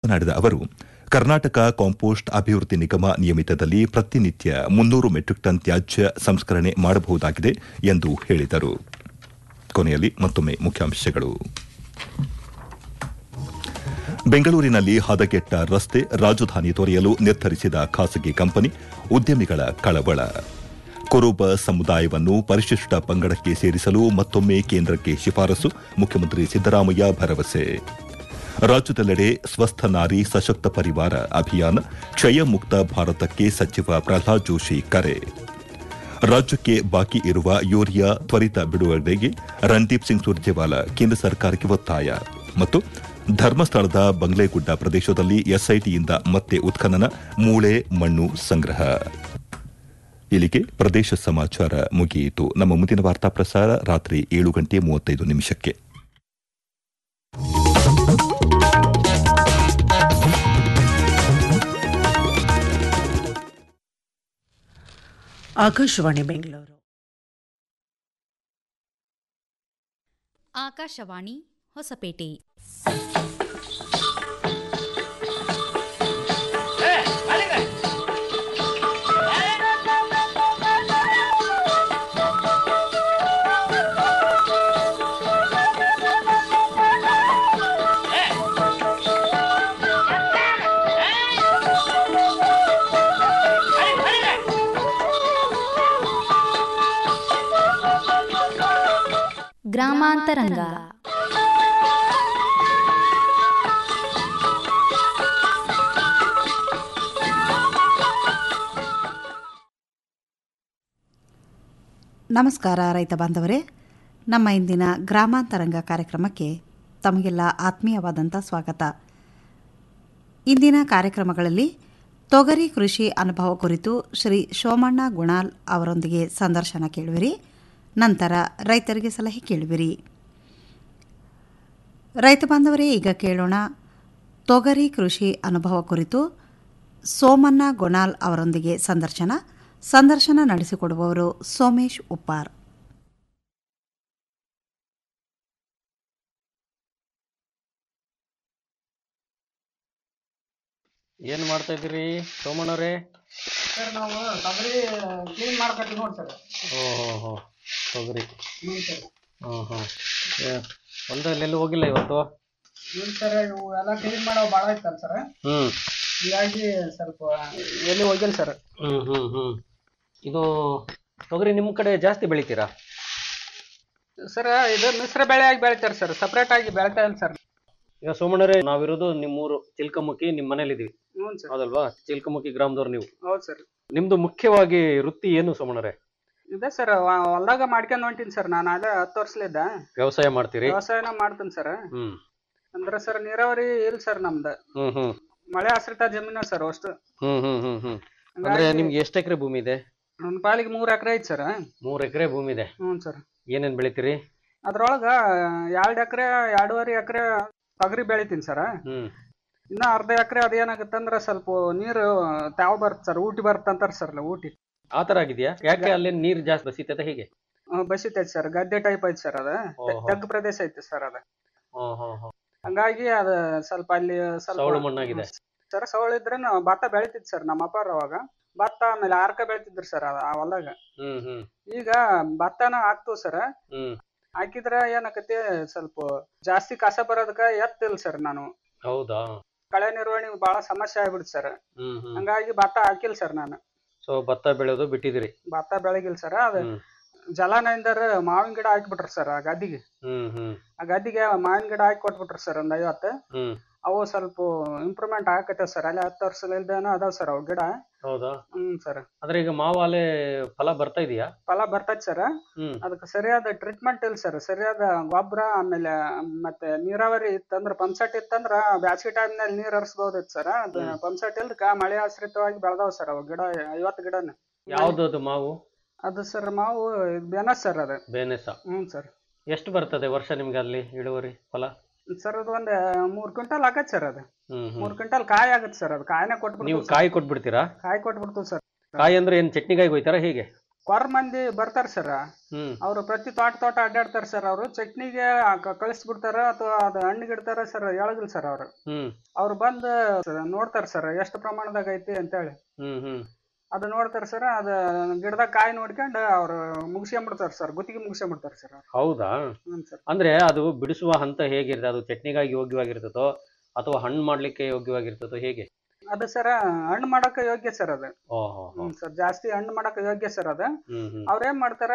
ಮಾತನಾಡಿದ ಅವರು ಕರ್ನಾಟಕ ಕಾಂಪೋಸ್ಟ್ ಅಭಿವೃದ್ಧಿ ನಿಗಮ ನಿಯಮಿತದಲ್ಲಿ ಪ್ರತಿನಿತ್ಯ ಮುನ್ನೂರು ಮೆಟ್ರಿಕ್ ಟನ್ ತ್ಯಾಜ್ಯ ಸಂಸ್ಕರಣೆ ಮಾಡಬಹುದಾಗಿದೆ ಎಂದು ಹೇಳಿದರು ಕೊನೆಯಲ್ಲಿ ಮತ್ತೊಮ್ಮೆ ಮುಖ್ಯಾಂಶಗಳು ಬೆಂಗಳೂರಿನಲ್ಲಿ ಹದಗೆಟ್ಟ ರಸ್ತೆ ರಾಜಧಾನಿ ತೊರೆಯಲು ನಿರ್ಧರಿಸಿದ ಖಾಸಗಿ ಕಂಪನಿ ಉದ್ಯಮಿಗಳ ಕಳವಳ ಕುರುಬ ಸಮುದಾಯವನ್ನು ಪರಿಶಿಷ್ಟ ಪಂಗಡಕ್ಕೆ ಸೇರಿಸಲು ಮತ್ತೊಮ್ಮೆ ಕೇಂದ್ರಕ್ಕೆ ಶಿಫಾರಸು ಮುಖ್ಯಮಂತ್ರಿ ಸಿದ್ದರಾಮಯ್ಯ ಭರವಸೆ ರಾಜ್ಯದೆಲ್ಲೆಡೆ ಸ್ವಸ್ಥ ನಾರಿ ಸಶಕ್ತ ಪರಿವಾರ ಅಭಿಯಾನ ಕ್ಷಯ ಮುಕ್ತ ಭಾರತಕ್ಕೆ ಸಚಿವ ಪ್ರಹ್ಲಾದ್ ಜೋಶಿ ಕರೆ ರಾಜ್ಯಕ್ಕೆ ಬಾಕಿ ಇರುವ ಯೂರಿಯಾ ತ್ವರಿತ ಬಿಡುಗಡೆಗೆ ರಣದೀಪ್ ಸಿಂಗ್ ಸುರ್ಜೇವಾಲಾ ಕೇಂದ್ರ ಸರ್ಕಾರಕ್ಕೆ ಒತ್ತಾಯ ಮತ್ತು ಧರ್ಮಸ್ಥಳದ ಬಂಗ್ಲೆಗುಡ್ಡ ಪ್ರದೇಶದಲ್ಲಿ ಎಸ್ಐಟಿಯಿಂದ ಮತ್ತೆ ಉತ್ಖನನ ಮೂಳೆ ಮಣ್ಣು ಸಂಗ್ರಹ ಇಲ್ಲಿಗೆ ಪ್ರದೇಶ ಸಮಾಚಾರ ಮುಗಿಯಿತು ನಮ್ಮ ಮುಂದಿನ ವಾರ್ತಾ ಪ್ರಸಾರ ರಾತ್ರಿ ಏಳು ಗಂಟೆ ಮೂವತ್ತೈದು ನಿಮಿಷಕ್ಕೆ ಆಕಾಶವಾಣಿ ಬೆಂಗಳೂರು ಆಕಾಶವಾಣಿ ಹೊಸಪೇಟೆ ಗ್ರಾಮಾಂತರಂಗ ನಮಸ್ಕಾರ ರೈತ ಬಾಂಧವರೇ ನಮ್ಮ ಇಂದಿನ ಗ್ರಾಮಾಂತರಂಗ ಕಾರ್ಯಕ್ರಮಕ್ಕೆ ತಮಗೆಲ್ಲ ಆತ್ಮೀಯವಾದಂಥ ಸ್ವಾಗತ ಇಂದಿನ ಕಾರ್ಯಕ್ರಮಗಳಲ್ಲಿ ತೊಗರಿ ಕೃಷಿ ಅನುಭವ ಕುರಿತು ಶ್ರೀ ಸೋಮಣ್ಣ ಗುಣಾಲ್ ಅವರೊಂದಿಗೆ ಸಂದರ್ಶನ ಕೇಳುವಿರಿ ನಂತರ ರೈತರಿಗೆ ಸಲಹೆ ಕೇಳುವಿರಿ ರೈತ ಬಾಂಧವರೇ ಈಗ ಕೇಳೋಣ ತೊಗರಿ ಕೃಷಿ ಅನುಭವ ಕುರಿತು ಸೋಮಣ್ಣ ಗೊಣಾಲ್ ಅವರೊಂದಿಗೆ ಸಂದರ್ಶನ ಸಂದರ್ಶನ ನಡೆಸಿಕೊಡುವವರು ಸೋಮೇಶ್ ಉಪ್ಪಾರ್ ಏನ್ ಮಾಡ್ತಾ ಇದ್ದೀರಿ ಸೋಮಣ್ಣವ್ರೆ ಸರ್ ನಾವು ತೊಗರಿ ಕ್ಲೀನ್ ಮಾಡ್ಕೊತೀವಿ ನೋಡಿ ಸರ್ ಓ ಹೋ ಹೋ ತೊಗರಿ ಹ್ಞೂ ಸರ್ ಹ್ಞೂ ಹ್ಞೂ ಹೊಲದಲ್ಲಿ ಎಲ್ಲೂ ಹೋಗಿಲ್ಲ ಇವತ್ತು ಇಲ್ಲ ಸರ್ ಇವು ಎಲ್ಲ ಕ್ಲೀನ್ ಮಾಡೋ ಭಾಳ ಐತಲ್ಲ ಸರ್ ಹ್ಞೂ ಹೀಗಾಗಿ ಸ್ವಲ್ಪ ಎಲ್ಲಿ ಹೋಗಿಲ್ಲ ಸರ್ ಹ್ಞೂ ಹ್ಞೂ ಹ್ಞೂ ಇದು ತೊಗರಿ ನಿಮ್ಮ ಕಡೆ ಜಾಸ್ತಿ ಬೆಳಿತೀರಾ ಸರ್ ಇದು ಮಿಶ್ರ ಬೆಳೆ ಆಗಿ ಬೆಳಿತಾರೆ ಸರ್ ಸಪ್ರೇಟ್ ಆಗಿ ಬೆಳಿತಾ ಇಲ್ಲ ಸರ್ ಈಗ ಸೋಮಣ್ಣವ್ರೆ ನಾವಿರೋದು ನಿಮ್ಮೂರು ಚಿಲ್ಕಮುಖಿ ನಿಮ್ಮ ಮನೇಲಿದ್ದೀವಿ ಹ್ಞೂ ಸರ್ ಹೌದಲ್ವಾ ಚಿಲ್ಕಮುಖಿ ಗ್ರಾಮದವ್ರು ನೀವು ಹೌದು ಸರ್ ನಿಮ್ದು ಮುಖ್ಯವಾಗಿ ವೃತ್ತಿ ಏನು ಸೋಮಣ್ಣವ್ರೆ ಇದೆ ಸರ್ ಹೊಲ್ದಾಗ ಮಾಡ್ಕೊಂಡು ಹೊಂಟೀನಿ ಸರ್ ನಾನು ಅಲ್ಲೇ ಹತ್ತು ವರ್ಷಲಿದ್ದ ವ್ಯವಸಾಯ ಮಾಡ್ತೀರಿ ವ್ಯವಸಾಯನ ಮಾಡ್ತೀನಿ ಸರ್ ಹ್ಮ್ ಅಂದ್ರೆ ಸರ್ ನೀರಾವರಿ ಇಲ್ಲ ಸರ್ ನಮ್ದು ಹ್ಮ್ ಹ್ಮ್ ಮಳೆ ಆಶ್ರಿತ ಜಮೀನ ಸರ್ ಅಷ್ಟು ಹ್ಮ್ ಹ್ಮ್ ಹ್ಮ್ ಹ್ಮ್ ಅಂದ್ರೆ ಹಂಗಾಗಿ ನಿಮ್ಗೆ ಎಷ್ಟು ಎಕರೆ ಭೂಮಿ ಇದೆ ನನ್ನ ಪಾಲಿಗೆ ಮೂರು ಎಕರೆ ಐತೆ ಸರ್ ಮೂರ್ ಎಕರೆ ಭೂಮಿ ಇದೆ ಹ್ಞೂ ಸರ್ ಏನೇನ್ ಬೆಳಿತೀರಿ ಅದ್ರೊಳಗ ಎರಡು ಎಕರೆ ಎರಡೂವರೆ ಎಕರೆ ತೊಗರಿ ಬೆಳಿತೀನಿ ಸರ್ ಹ್ಮ್ ಇನ್ನ ಅರ್ಧ ಎಕರೆ ಅದೇನಾಗುತ್ತೆ ಅಂದ್ರೆ ಸ್ವಲ್ಪ ನೀರು ತಾವ್ ಬರುತ್ತೆ ಸರ್ ಊಟಿ ಬರುತ್ತೆ ಅಂತಾರೆ ಸರ್ ಊಟಿ ಆ ತರ ಆಗಿದ್ಯಾ ಯಾಕೆ ಅಲ್ಲಿ ನೀರ್ ಜಾಸ್ತಿ ಬಸಿತೈತೆ ಹೇಗೆ ಹ್ಮ್, ಬಸಿತೈತಿ ಸರ್ ಗದ್ದೆ ಟೈಪ್ ಐತಿ ಸರ್ ಅದ ಓಹೋ. ತಗ್ಗು ಪ್ರದೇಶ ಐತಿ ಸರ್ ಅದ ಹ್ಮ್ ಹ್ಮ್ ಹ್ಮ್ ಹಂಗಾಗಿ ಅದ ಸ್ವಲ್ಪ ಅಲ್ಲಿ ಸ್ವಲ್ಪ ಸವಳು ಮಣ್ಣಾಗಿದೆ. ಸರ್ ಸವಳು ಇದ್ರೆ ಭತ್ತ ಬೆಳಿತಿದ್ ಸರ್ ನಮ್ಮ ಅಪ್ಪಾರ ಅವಾಗ ಭತ್ತ ಆಮೇಲೆ ಆರ್ಕ ಬೆಳಿತಿದ್ರು ಸರ್ ಆ ಹೊಲ್ದಾಗ ಹ್ಮ್ ಹ್ಮ್ ಈಗ ಭತ್ತನ ಹಾಕ್ತು ಸರ್ ಹ್ಮ್ ಹಾಕಿದ್ರ ಏನಾಕತಿ ಸ್ವಲ್ಪ ಜಾಸ್ತಿ ಕಸ ಬರೋದಕ್ಕ ಎತ್ತಿಲ್ಲ ಸರ್ ನಾನು ಹೌದಾ ಕಳೆ ನಿರ್ವಹಣೆ ಬಹಳ ಸಮಸ್ಯೆ ಆಗ್ಬಿಡ್ತು ಸರ್ ಹ್ಮ್ ಹ್ಮ್ ಹಂಗಾಗಿ ಭತ್ತ ಹಾಕಿಲ್ಲ ಸರ್ ನಾನು ಸೊ ಭತ್ತ ಬೆಳೆಯೋದು ಬಿಟ್ಟಿದಿರಿ ಭತ್ತ ಬೆಳಗಿಲ್ಲ ಸರ್ ಅದು ಹ್ಮ್ ಜಲಾನಯನದರ ಮಾವಿನ ಗಿಡ ಹಾಕಿಬಿಟ್ರು ಸರ್ ಆ ಗದ್ದಿಗೆ ಹ್ಮ್ ಹ್ಮ್ ಆ ಗದ್ದಿಗೆ ಮಾವಿನ ಗಿಡ ಹಾಕಿ ಕೊಟ್ಬಿಟ್ರು ಸರ್ ಒಂದ್ ಐವತ್ತು ಹ್ಮ್ ಅವು ಸ್ವಲ್ಪ ಇಂಪ್ರೂವ್ಮೆಂಟ್ ಆಗಕತ್ತೇವ್ ಸರ್ ಅಲ್ಲಿ ಹತ್ತು ವರ್ಷಲಿಂದನೂ ಅದಾವ ಸರ್ ಅವು ಗಿಡ ಹೌದಾ ಹ್ಮ್ ಸರ್ ಆದ್ರೆ ಈಗ ಮಾವಾಲೆ ಫಲ ಬರ್ತಾ ಇದೆಯಾ ಫಲ ಬರ್ತೈತಿ ಸರ್ ಹ್ಮ್ ಅದಕ್ಕೆ ಸರಿಯಾದ ಟ್ರೀಟ್ಮೆಂಟ್ ಇಲ್ಲ ಸರ್ ಸರಿಯಾದ ಗೊಬ್ಬರ ಆಮೇಲೆ ಮತ್ತೆ ನೀರಾವರಿ ಇತ್ತಂದ್ರ ಪಂಪ್ಸೆಟ್ ಇತ್ತಂದ್ರ ಬ್ಯಾಸಿಗೆ ಟೈಮ್ನಲ್ಲಿ ನೀರ್ ಹರಿಸ್ಬೋದಿತ್ತು ಸರ್ ಅದು ಹ್ಮ್. ಪಂಪ್ಸೆಟ್ ಇಲ್ದಕ್ಕ ಮಳೆ ಆಶ್ರಿತವಾಗಿ ಬೆಳೆದಾವ ಸರ್ ಅವು ಗಿಡ ಐವತ್ತು ಗಿಡನ ಯಾವ್ದು ಅದು ಮಾವು ಅದು ಸರ್ ಮಾವು ಬೆನಸ್ ಸರ್ ಅದು ಬೇನೆಸ ಹ್ಞೂ ಸರ್ ಎಷ್ಟು ಬರ್ತದೆ ವರ್ಷ ನಿಮ್ಗೆ ಅಲ್ಲಿ ಇಳುವರಿ ಫಲ ಸರ್ ಅದು ಒಂದ್ ಮೂರ್ ಕ್ವಿಂಟಲ್ ಆಗತ್ತೆ ಸರ್ ಅದು ಹ್ಮ್ ಮೂರ್ ಹ್ಮ್ ಕ್ವಿಂಟಲ್ ಕಾಯಿ ಆಗತ್ತೆ ಸರ್ ಅದು ಕಾಯಿನ ನೀವು ಕೊಟ್ಬಿಡ್ತೀವಿ ಕಾಯಿ ಕೊಟ್ಬಿಡ್ತೀರಾ ಕಾಯಿ ಕೊಟ್ಬಿಡ್ತೀವಿ ಸರ್ ಕಾಯಿ ಅಂದ್ರೆ ಏನ್ ಚಟ್ನಿಗಾಯಿ ಹೋಯ್ತಾರ ಹೇಗೆ ಹೊರ ಮಂದಿ ಬರ್ತಾರ ಸರ್ ಹ್ಮ್ ಅವ್ರು ಪ್ರತಿ ತೋಟ ತೋಟ ಅಡ್ಡಾಡ್ತಾರ ಸರ್ ಅವರು ಚಟ್ನಿಗೆ ಕ- ಕಳಿಸ್ಬಿಡ್ತಾರ ಅಥವಾ ಅದು ಹಣ್ಣಿಗೆ ಇಡ್ತಾರ ಸರ್ ಹೇಳಗಿಲ್ಲ ಸರ್ ಅವ್ರು ಹ್ಮ್ ಅವ್ರು ಬಂದು ನೋಡ್ತಾರ ಸರ್ ಎಷ್ಟು ಪ್ರಮಾಣದಾಗ ಐತಿ ಅಂತೇಳಿ ಹ್ಮ್ ಹ್ಮ್ ಅದು ನೋಡ್ತಾರ ಸರ್ ಅದು ಗಿಡದಾಗ ಕಾಯಿ ನೋಡ್ಕೊಂಡು ಅವ್ರು ಮುಗಿಸ್ಕೊಂಡ್ಬಿಡ್ತಾರ ಸರ್ ಗುತ್ತಿಗೆ ಮುಗಿಸ್ಕೊಂಡ್ಬಿಡ್ತಾರ ಸರ್ ಅವ್ರು ಹೌದಾ ಹ್ಞೂ ಸರ್ ಅಂದ್ರೆ ಅದು ಬಿಡಿಸುವ ಹಂತ ಹೇಗಿರ್ತದೆ ಅದು ಚಟ್ನಿಗಾಗಿ ಯೋಗ್ಯವಾಗಿರ್ತದೋ ಅಥವಾ ಹಣ್ಣು ಮಾಡ್ಲಿಕ್ಕೆ ಯೋಗ್ಯವಾಗಿರ್ತದೋ ಹೇಗೆ ಅದು ಸರ್ ಹಣ್ಣು ಮಾಡಕ್ಕೆ ಯೋಗ್ಯ ಸರ್ ಅದು ಓಹೋ ಹ್ಞೂ ಸರ್ ಜಾಸ್ತಿ ಹಣ್ಣು ಮಾಡಕ್ಕೆ ಯೋಗ್ಯ ಸರ್ ಅದು ಹ್ಮ್ ಹ್ಮ್ ಅವ್ರೇನ್ ಮಾಡ್ತಾರ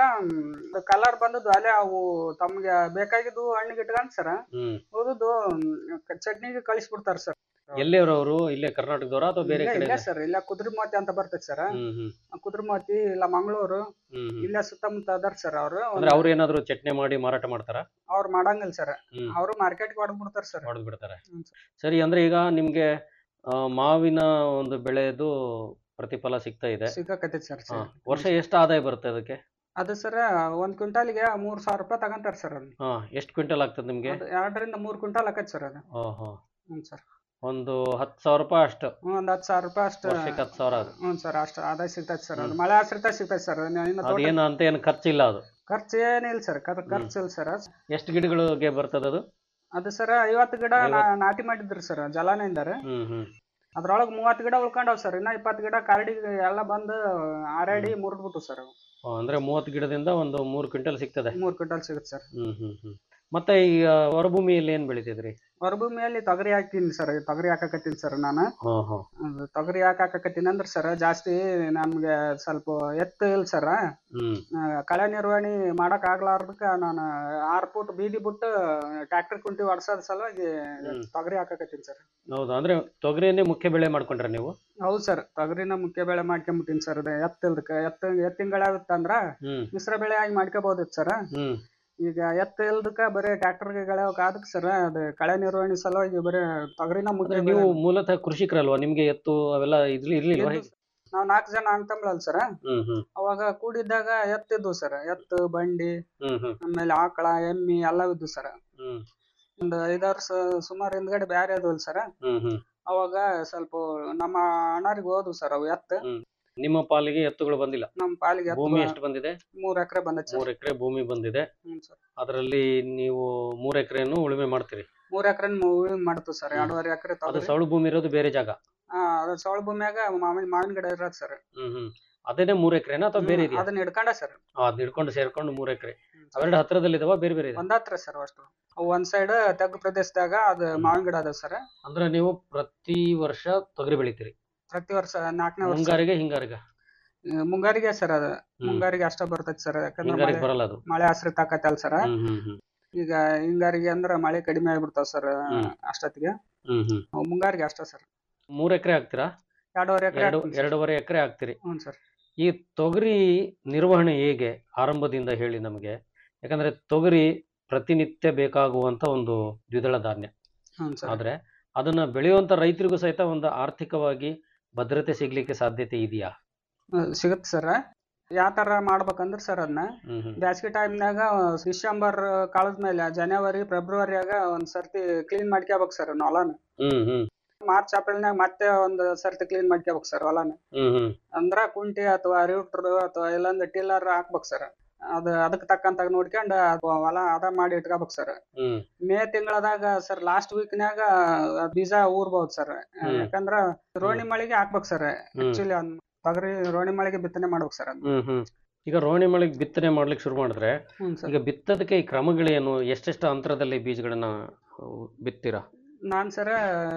ಕಲರ್ ಬಂದದ್ದು ಅಲ್ಲೇ ಅವು ತಮ್ಗೆ ಬೇಕಾಗಿದ್ದು ಹಣ್ಣಿಗೆ ಇಟ್ಕೊಂಡ್ ಸರ್ ಹ್ಮ್ ಉಳಿದು ಚಟ್ನಿಗೆ ಕಳಿಸ್ಬಿಡ್ತಾರ ಸರ್ ಎಲ್ಲಿಯವರು ಅವರು ಇಲ್ಲೇ ಕರ್ನಾಟಕದವರ ಅಥವಾ ಬೇರೆ ಕಡೆ ಇಲ್ಲ ಸರ್ ಇಲ್ಲ ಕುದ್ರೆಮೋತಿ ಅಂತ ಬರ್ತೈತೆ ಸರ್ ಹ್ಮ್ ಹ್ಮ್ ಕುದ್ರೆಮೋತಿ ಇಲ್ಲ ಮಂಗಳೂರು ಹ್ಮ್ ಹ್ಮ್ ಇಲ್ಲೇ ಸುತ್ತಮುತ್ತ ಅದಾರ ಸರ್ ಅವರು ಅಂದ್ರೆ ಅವ್ರು ಏನಾದ್ರು ಚಟ್ನಿ ಮಾಡಿ ಮಾರಾಟ ಮಾಡ್ತಾರ ಅವ್ರು ಮಾಡಂಗಿಲ್ಲ ಸರ್ ಹ್ಮ್ ಅವರು ಮಾರ್ಕೆಟ್ಗೆ ಹೊಡೆದ್ಬಿಡ್ತಾರ ಸರ್ ಹೊಡೆದ್ ಬಿಡ್ತಾರೆ ಹ್ಮ್ ಸರಿ ಅಂದ್ರೆ ಈಗ ನಿಮ್ಗೆ ಆ, ಮಾವಿನ ಒಂದು ಬೆಳೆದು ಪ್ರತಿಫಲ ಸಿಗ್ತಾ ಇದೆ ಸಿಕ್ಕಾಕತ್ತೈತಿ ಸರ್ ಹಾ. ವರ್ಷ ಎಷ್ಟು ಆದಾಯ ಬರುತ್ತೆ ಅದಕ್ಕೆ ಅದು ಸರ್ ಒಂದ್ ಕ್ವಿಂಟಾಲಿಗೆ ಮೂರ್ ಸಾವಿರ ರೂಪಾಯಿ ತಗೊಂತಾರ ಸರ್ ಅದು ಹಾ ಎಷ್ಟು ಕ್ವಿಂಟಲ್ ಆಗ್ತದೆ ನಿಮ್ಗೆ ಅದು ಎರಡರಿಂದ ಮೂರ್ ಕ್ವಿಂಟಾಲ್ ಆಕೈತಿ ಸರ್ ಅದು ಓಹೋ ಹ್ಞೂ ಸರ್ ಒಂದು ಹತ್ತು ಸಾವಿರ ರೂಪಾಯಿ ಅಷ್ಟು ಒಂದ್ ಹತ್ತು ಸಾವಿರ ರೂಪಾಯಿ ಅಷ್ಟು ವರ್ಷಕ್ಕೆ ಹತ್ತು ಸಾವಿರ ಅದು ಹ್ಞೂ ಸರ್ ಅಷ್ಟು ಆದಾಯ ಸಿಗ್ತೈತಿ ಸರ್ ಅದು ಮಳೆ ಆಶ್ರಿತ ಸಿಗ್ತೈತಿ ಸರ್ ಇನ್ನು ತೋಟ ಅದೇನು ಅಂತ ಏನು ಖರ್ಚಿಲ್ಲ ಅದು ಖರ್ಚು ಏನಿಲ್ಲ ಸರ್ ಖರ್ಚು ಇಲ್ಲ ಸರ್ ಎಷ್ಟು ಗಿಡಗಳಿಗೆ ಬರ್ತದೆ ಅದು ಅದು ಸರ್ ಐವತ್ತು ಗಿಡ ನಾ- ನಾಟಿ ಮಾಡಿದ್ರಿ ಸರ್ ಜಲಾನಯಿಂದಾರ ಹ್ಮ್ ಹ್ಮ್ ಅದ್ರೊಳಗೆ ಮೂವತ್ತು ಗಿಡ ಉಳ್ಕೊಂಡವ್ ಸರ್ ಇನ್ನ ಇಪ್ಪತ್ತು ಗಿಡ ಕಾರಡಿಗೆ ಎಲ್ಲ ಬಂದು ಆರಾಡಿ ಮುರಿದ್ಬಿಟ್ಟು ಸರ್ ಅವು ಆ, ಅಂದ್ರೆ ಮೂವತ್ತು ಗಿಡದಿಂದ ಒಂದು ಮೂರು ಕ್ವಿಂಟಲ್ ಸಿಗ್ತದೆ ಮೂರು ಕ್ವಿಂಟಲ್ ಸಿಗುತ್ತೆ ಸರ್ ಹ್ಮ್ ಹ್ಮ್ ಹ್ಮ್ ಮತ್ತೆ ಈಗ ಹೊರಭೂಮಿಯಲ್ಲಿ ಏನ್ ಬೆಳಿತಿದ್ರಿ ಹೊರಭೂಮಿಯಲ್ಲಿ ತೊಗರಿ ಹಾಕ್ತೀನಿ ಸರ್ ತೊಗರಿ ಹಾಕಕತ್ತೀನಿ ಸರ್ ನಾನು ಹಾ ಹಾ ಅದು ತೊಗರಿ ಯಾಕೆ ಹಾಕಕತ್ತೀನಿ ಅಂದ್ರೆ ಸರ್ ಜಾಸ್ತಿ ನಮ್ಗೆ ಸ್ವಲ್ಪ ಎತ್ತು ಇಲ್ಲ ಸರ್ ಹ್ಮ್ ಕಳೆ ನಿರ್ವಹಣೆ ಮಾಡಕ್ ಆಗ್ಲಾರ್ದಕ್ಕ ನಾನು ಆರು ಫುಟ್ ಬೀದಿ ಬಿಟ್ಟು ಟ್ರ್ಯಾಕ್ಟರ್ ಕುಂಟಿ ಹೊಡ್ಸೋದ್ ಸಲುವಾಗಿ ಹ್ಮ್. ತೊಗರಿ ಹಾಕಕತ್ತೀನಿ ಸರ್ ಹೌದಾ ಅಂದ್ರೆ ತೊಗರಿಯನ್ನೇ ಮುಖ್ಯ ಬೆಳೆ ಮಾಡ್ಕೊಂಡ್ರ ನೀವು ಹೌದು ಸರ್ ತೊಗರಿನ ಮುಖ್ಯ ಬೆಳೆ ಮಾಡ್ಕೊಂಬಿಟ್ಟಿನಿ ಸರ್ ಅದು ಎತ್ತಿಲ್ದಕ್ಕ ಎತ್ತು ಎತ್ತಿನ ಗಳ ಅಂದ್ರ ಹ್ಮ್ ಮಿಶ್ರ ಬೆಳೆ ಆಗಿ ಮಾಡ್ಕೋಬಹುದಿತ್ತು ಸರ್ ಹ್ಮ್ ಈಗ ಎತ್ತ ಇಲ್ದಕ್ಕ ಬರೀ ಟ್ರ್ಯಾಕ್ಟರ್ಗೆ ಗಳವಕ್ ಅದಕ್ಕೆ ಸರ್ ಅದು ಕಳೆ ನಿರ್ವಹಣೆ ಸಲುವಾಗಿ ಬರೀ ತೊಗರಿನ ಮುಖ್ಯ ಅಂದ್ರೆ ಬೆಳೆ ನೀವು ಮೂಲತಃ ಕೃಷಿಕರಲ್ವಾ ನಿಮ್ಗೆ ಎತ್ತು ಅವೆಲ್ಲ ಇರ್ಲಿ ಇರ್ಲಿಲ್ವಾ ಹೇಗೆ? ನಾವು ನಾಲ್ಕು ಜನ ಅಂತಂಬ್ಳಲ್ ಸರ್ ಹ್ಮ್ ಹ್ಮ್ ಅವಾಗ ಕೂಡಿದ್ದಾಗ ಎತ್ತಿದ್ವು ಸರ್ ಎತ್ತು ಬಂಡಿ ಹ್ಮ್ ಹ್ಮ್ ಆಮೇಲೆ ಆಕಳ ಎಮ್ಮಿ ಎಲ್ಲ ಇದ್ವು ಸರ್ ಹ್ಮ್ ಒಂದು ಐದಾರು ಸ ಸುಮಾರು ಹಿಂದ್ಗಡೆ ಬ್ಯಾರೆ ಅದ್ವಲ್ ಸರ್ ಹ್ಮ್ ಹ್ಮ್ ಅವಾಗ ಸ್ವಲ್ಪ ನಮ್ಮ ಅಣ್ಣಾರಿಗೆ ಹೋದ್ವು ಸರ್ ಅವು ಎತ್ತು ನಿಮ್ಮ ಪಾಲಿಗೆ ಎತ್ತುಗಳು ಬಂದಿಲ್ಲ ನಮ್ಮ ಪಾಲಿಗೆ ಭೂಮಿ ಎತ್ತು ಎಷ್ಟು ಬಂದಿದೆ ಮೂರ್ ಎಕರೆ ಬಂದೈತೆ ಸರ್ ಮೂರ್ ಎಕರೆ ಭೂಮಿ ಬಂದಿದೆ ಹ್ಞೂ ಸರ್ ಅದರಲ್ಲಿ ನೀವು ಮೂರ್ ಎಕರೆಯನ್ನು ಉಳುಮೆ ಮಾಡ್ತೀರಿ ಮೂರ್ ಎಕರೆ ಉಳುಮೆ ಮಾಡ್ತು ಸರ್ ಎರಡೂವರೆ ಎಕರೆ ಅದು ತೊಗರಿ ಸೌಳು ಭೂಮಿ ಇರೋದು ಬೇರೆ ಜಾಗ ಹಾ ಅದ್ರ ಸೌಳ ಭೂಮಿಯಾಗ ಮಾವಿನ ಮಾವಿನ ಗಿಡ ಇರೋದು ಸರ್ ಹ್ಮ್ ಹ್ಮ್ ಅದೇನೆ ಮೂರ್ ಎಕರೆನಾ ಅಥವಾ ಬೇರೆ ಇದೆಯಾ ಅದನ್ನ ಹಿಡ್ಕೊಂಡ ಸರ್ ಅದ್ ಹಿಡ್ಕೊಂಡು ಸೇರ್ಕೊಂಡು ಮೂರ್ ಎಕರೆ ಅವೆರಡು ಹತ್ರದಲ್ಲಿ ಇದಾವ ಬೇರೆ ಬೇರೆ ಇದೆ ಒಂದ್ ಹತ್ರ ಸರ್ ಅಷ್ಟು ಅವು ಒಂದ್ ಸೈಡ್ ತೆಗ್ಗು ಪ್ರದೇಶದಾಗ ಅದು ಮಾವಿನ ಗಿಡ ಅದಾವ ಸರ್ ಅಂದ್ರೆ ನೀವು ಪ್ರತಿ ವರ್ಷ ತೊಗರಿ ಬೆಳಿತೀರಿ ಪ್ರತಿ ವರ್ಷ ನಾಲ್ಕನೇ ವರ್ಷ ಮುಂಗಾರಿಗೆ ಹಿಂಗಾರಿಗೆ ಆ, ಮುಂಗಾರಿಗೆ ಸರ್ ಅದು ಹ್ಮ್. ಮುಂಗಾರಿಗೆ ಅಷ್ಟ ಬರ್ತೈತಿ ಸರ್ ಯಾಕಂದ್ರೆ ಹಿಂಗಾರಿಗೆ ಮಳೆ ಬರಲ್ಲ ಅದು ಮಳೆ ಆಶ್ರಿತ ಆಕತ್ತಲ್ಲ ಸರ್ ಹ್ಮ್ ಹ್ಮ್ ಹ್ಮ್ ಈಗ ಹಿಂಗಾರಿಗೆ ಅಂದ್ರ ಮಳೆ ಕಡಿಮೆ ಆಗ್ಬಿಡ್ತಾವ ಸರ್ ಹ್ಮ್. ಅಷ್ಟೊತ್ತಿಗೆ ಹ್ಮ್ ಹ್ಮ್ ಅವು ಮುಂಗಾರಿಗೆ ಅಷ್ಟ ಸರ್ ಮೂರ್ ಎಕರೆ ಹಾಕ್ತೀರಾ ಎರಡೂವರೆ ಎಕರೆ ಎರಡು ಎರಡೂವರೆ ಎಕರೆ ಹಾಕ್ತೀರಿ ಹ್ಞೂ ಸರ್ ಈ ತೊಗರಿ ನಿರ್ವಹಣೆ ಹೇಗೆ ಆರಂಭದಿಂದ ಹೇಳಿ ನಮಗೆ ಯಾಕಂದ್ರೆ ತೊಗರಿ ಪ್ರತಿನಿತ್ಯ ಬೇಕಾಗುವಂತ ಒಂದು ದ್ವಿದಳ ಧಾನ್ಯ ಹ್ಞೂ ಸರ್ ಆದ್ರೆ ಅದನ್ನ ಬೆಳೆಯುವಂತ ರೈತರಿಗೂ ಸಹಿತ ಒಂದು ಆರ್ಥಿಕವಾಗಿ ಭದ್ರತೆ ಸಿಗ್ಲಿಕ್ಕೆ ಸಾಧ್ಯತೆ ಇದೆಯಾ ಸಿಗುತ್ತೆ ಸರ್ ಯಾವ ತರ ಮಾಡ್ಬೇಕಂದ್ರ ಸರ್ ಅದನ್ನ ಹ್ಮ್ ಹ್ಮ್ ಬ್ಯಾಸ್ಗಿ ಟೈಮ್ನಾಗ ಡಿಸೆಂಬರ್ ಕಾಲದ ಮೇಲೆ ಜನವರಿ ಫೆಬ್ರವರಿಯಾಗ ಒಂದ್ ಸರ್ತಿ ಕ್ಲೀನ್ ಮಾಡ್ಕೋಬೇಕು ಸರ್ ಹೊಲನ ಹ್ಮ್ ಹ್ಮ್ ಮಾರ್ಚ್ ಏಪ್ರಿಲ್ನಾಗ ಮತ್ತೆ ಒಂದ್ ಸರ್ತಿ ಕ್ಲೀನ್ ಮಾಡ್ಕೋಬೇಕು ಸರ್ ಹೊಲನ ಹ್ಮ್ ಹ್ಮ್ ಅಂದ್ರ ಕುಂಟಿ ಅಥವಾ ರಿವ್ಟ್ರ್ ಅಥವಾ ಇಲ್ಲಾಂದ್ರೆ ಟಿಲ್ಲರ್ ಹಾಕ್ಬೇಕು ಸರ್ ಅದ ಅದಕ್ಕೆ ತಕ್ಕಂತಾಗ ನೋಡ್ಕೊಂಡು ಅದು ಹೊಲ ಅದ ಮಾಡಿ ಇಟ್ಕೋಬೇಕು ಸರ್ ಹ್ಮ್ ಮೇ ತಿಂಗಳದಾಗ ಸರ್ ಲಾಸ್ಟ್ ವೀಕ್ನ್ಯಾಗ ಬೀಜ ಊರ್ಬಹುದು ಸರ್ ಹ್ಮ್. ಯಾಕಂದ್ರ ರೋಣಿ ಮಳೆಗೆ ಹಾಕ್ಬೇಕು ಸರ್ ಹ್ಮ್ ಆಕ್ಚುಲಿ ತೊಗರಿ ರೋಣಿ ಮಳೆಗೆ ಬಿತ್ತನೆ ಮಾಡ್ಬೇಕು ಸರ್ ಹ್ಮ್ ಹ್ಮ್ ಈಗ ರೋಹಿಣಿ ಮಳೆಗೆ ಬಿತ್ತನೆ ಮಾಡ್ಲಿಕ್ಕೆ ಶುರು ಮಾಡಿದ್ರೆ ಹ್ಞೂ ಸರ್ ಈಗ ಬಿತ್ತೋದಕ್ಕೆ ಈ ಕ್ರಮಗಳೇನು ಎಷ್ಟೆಷ್ಟು ಅಂತರದಲ್ಲಿ ಬೀಜಗಳನ್ನ ಅಹ್, ಬಿತ್ತೀರಾ ನಾನ್ ಸರ್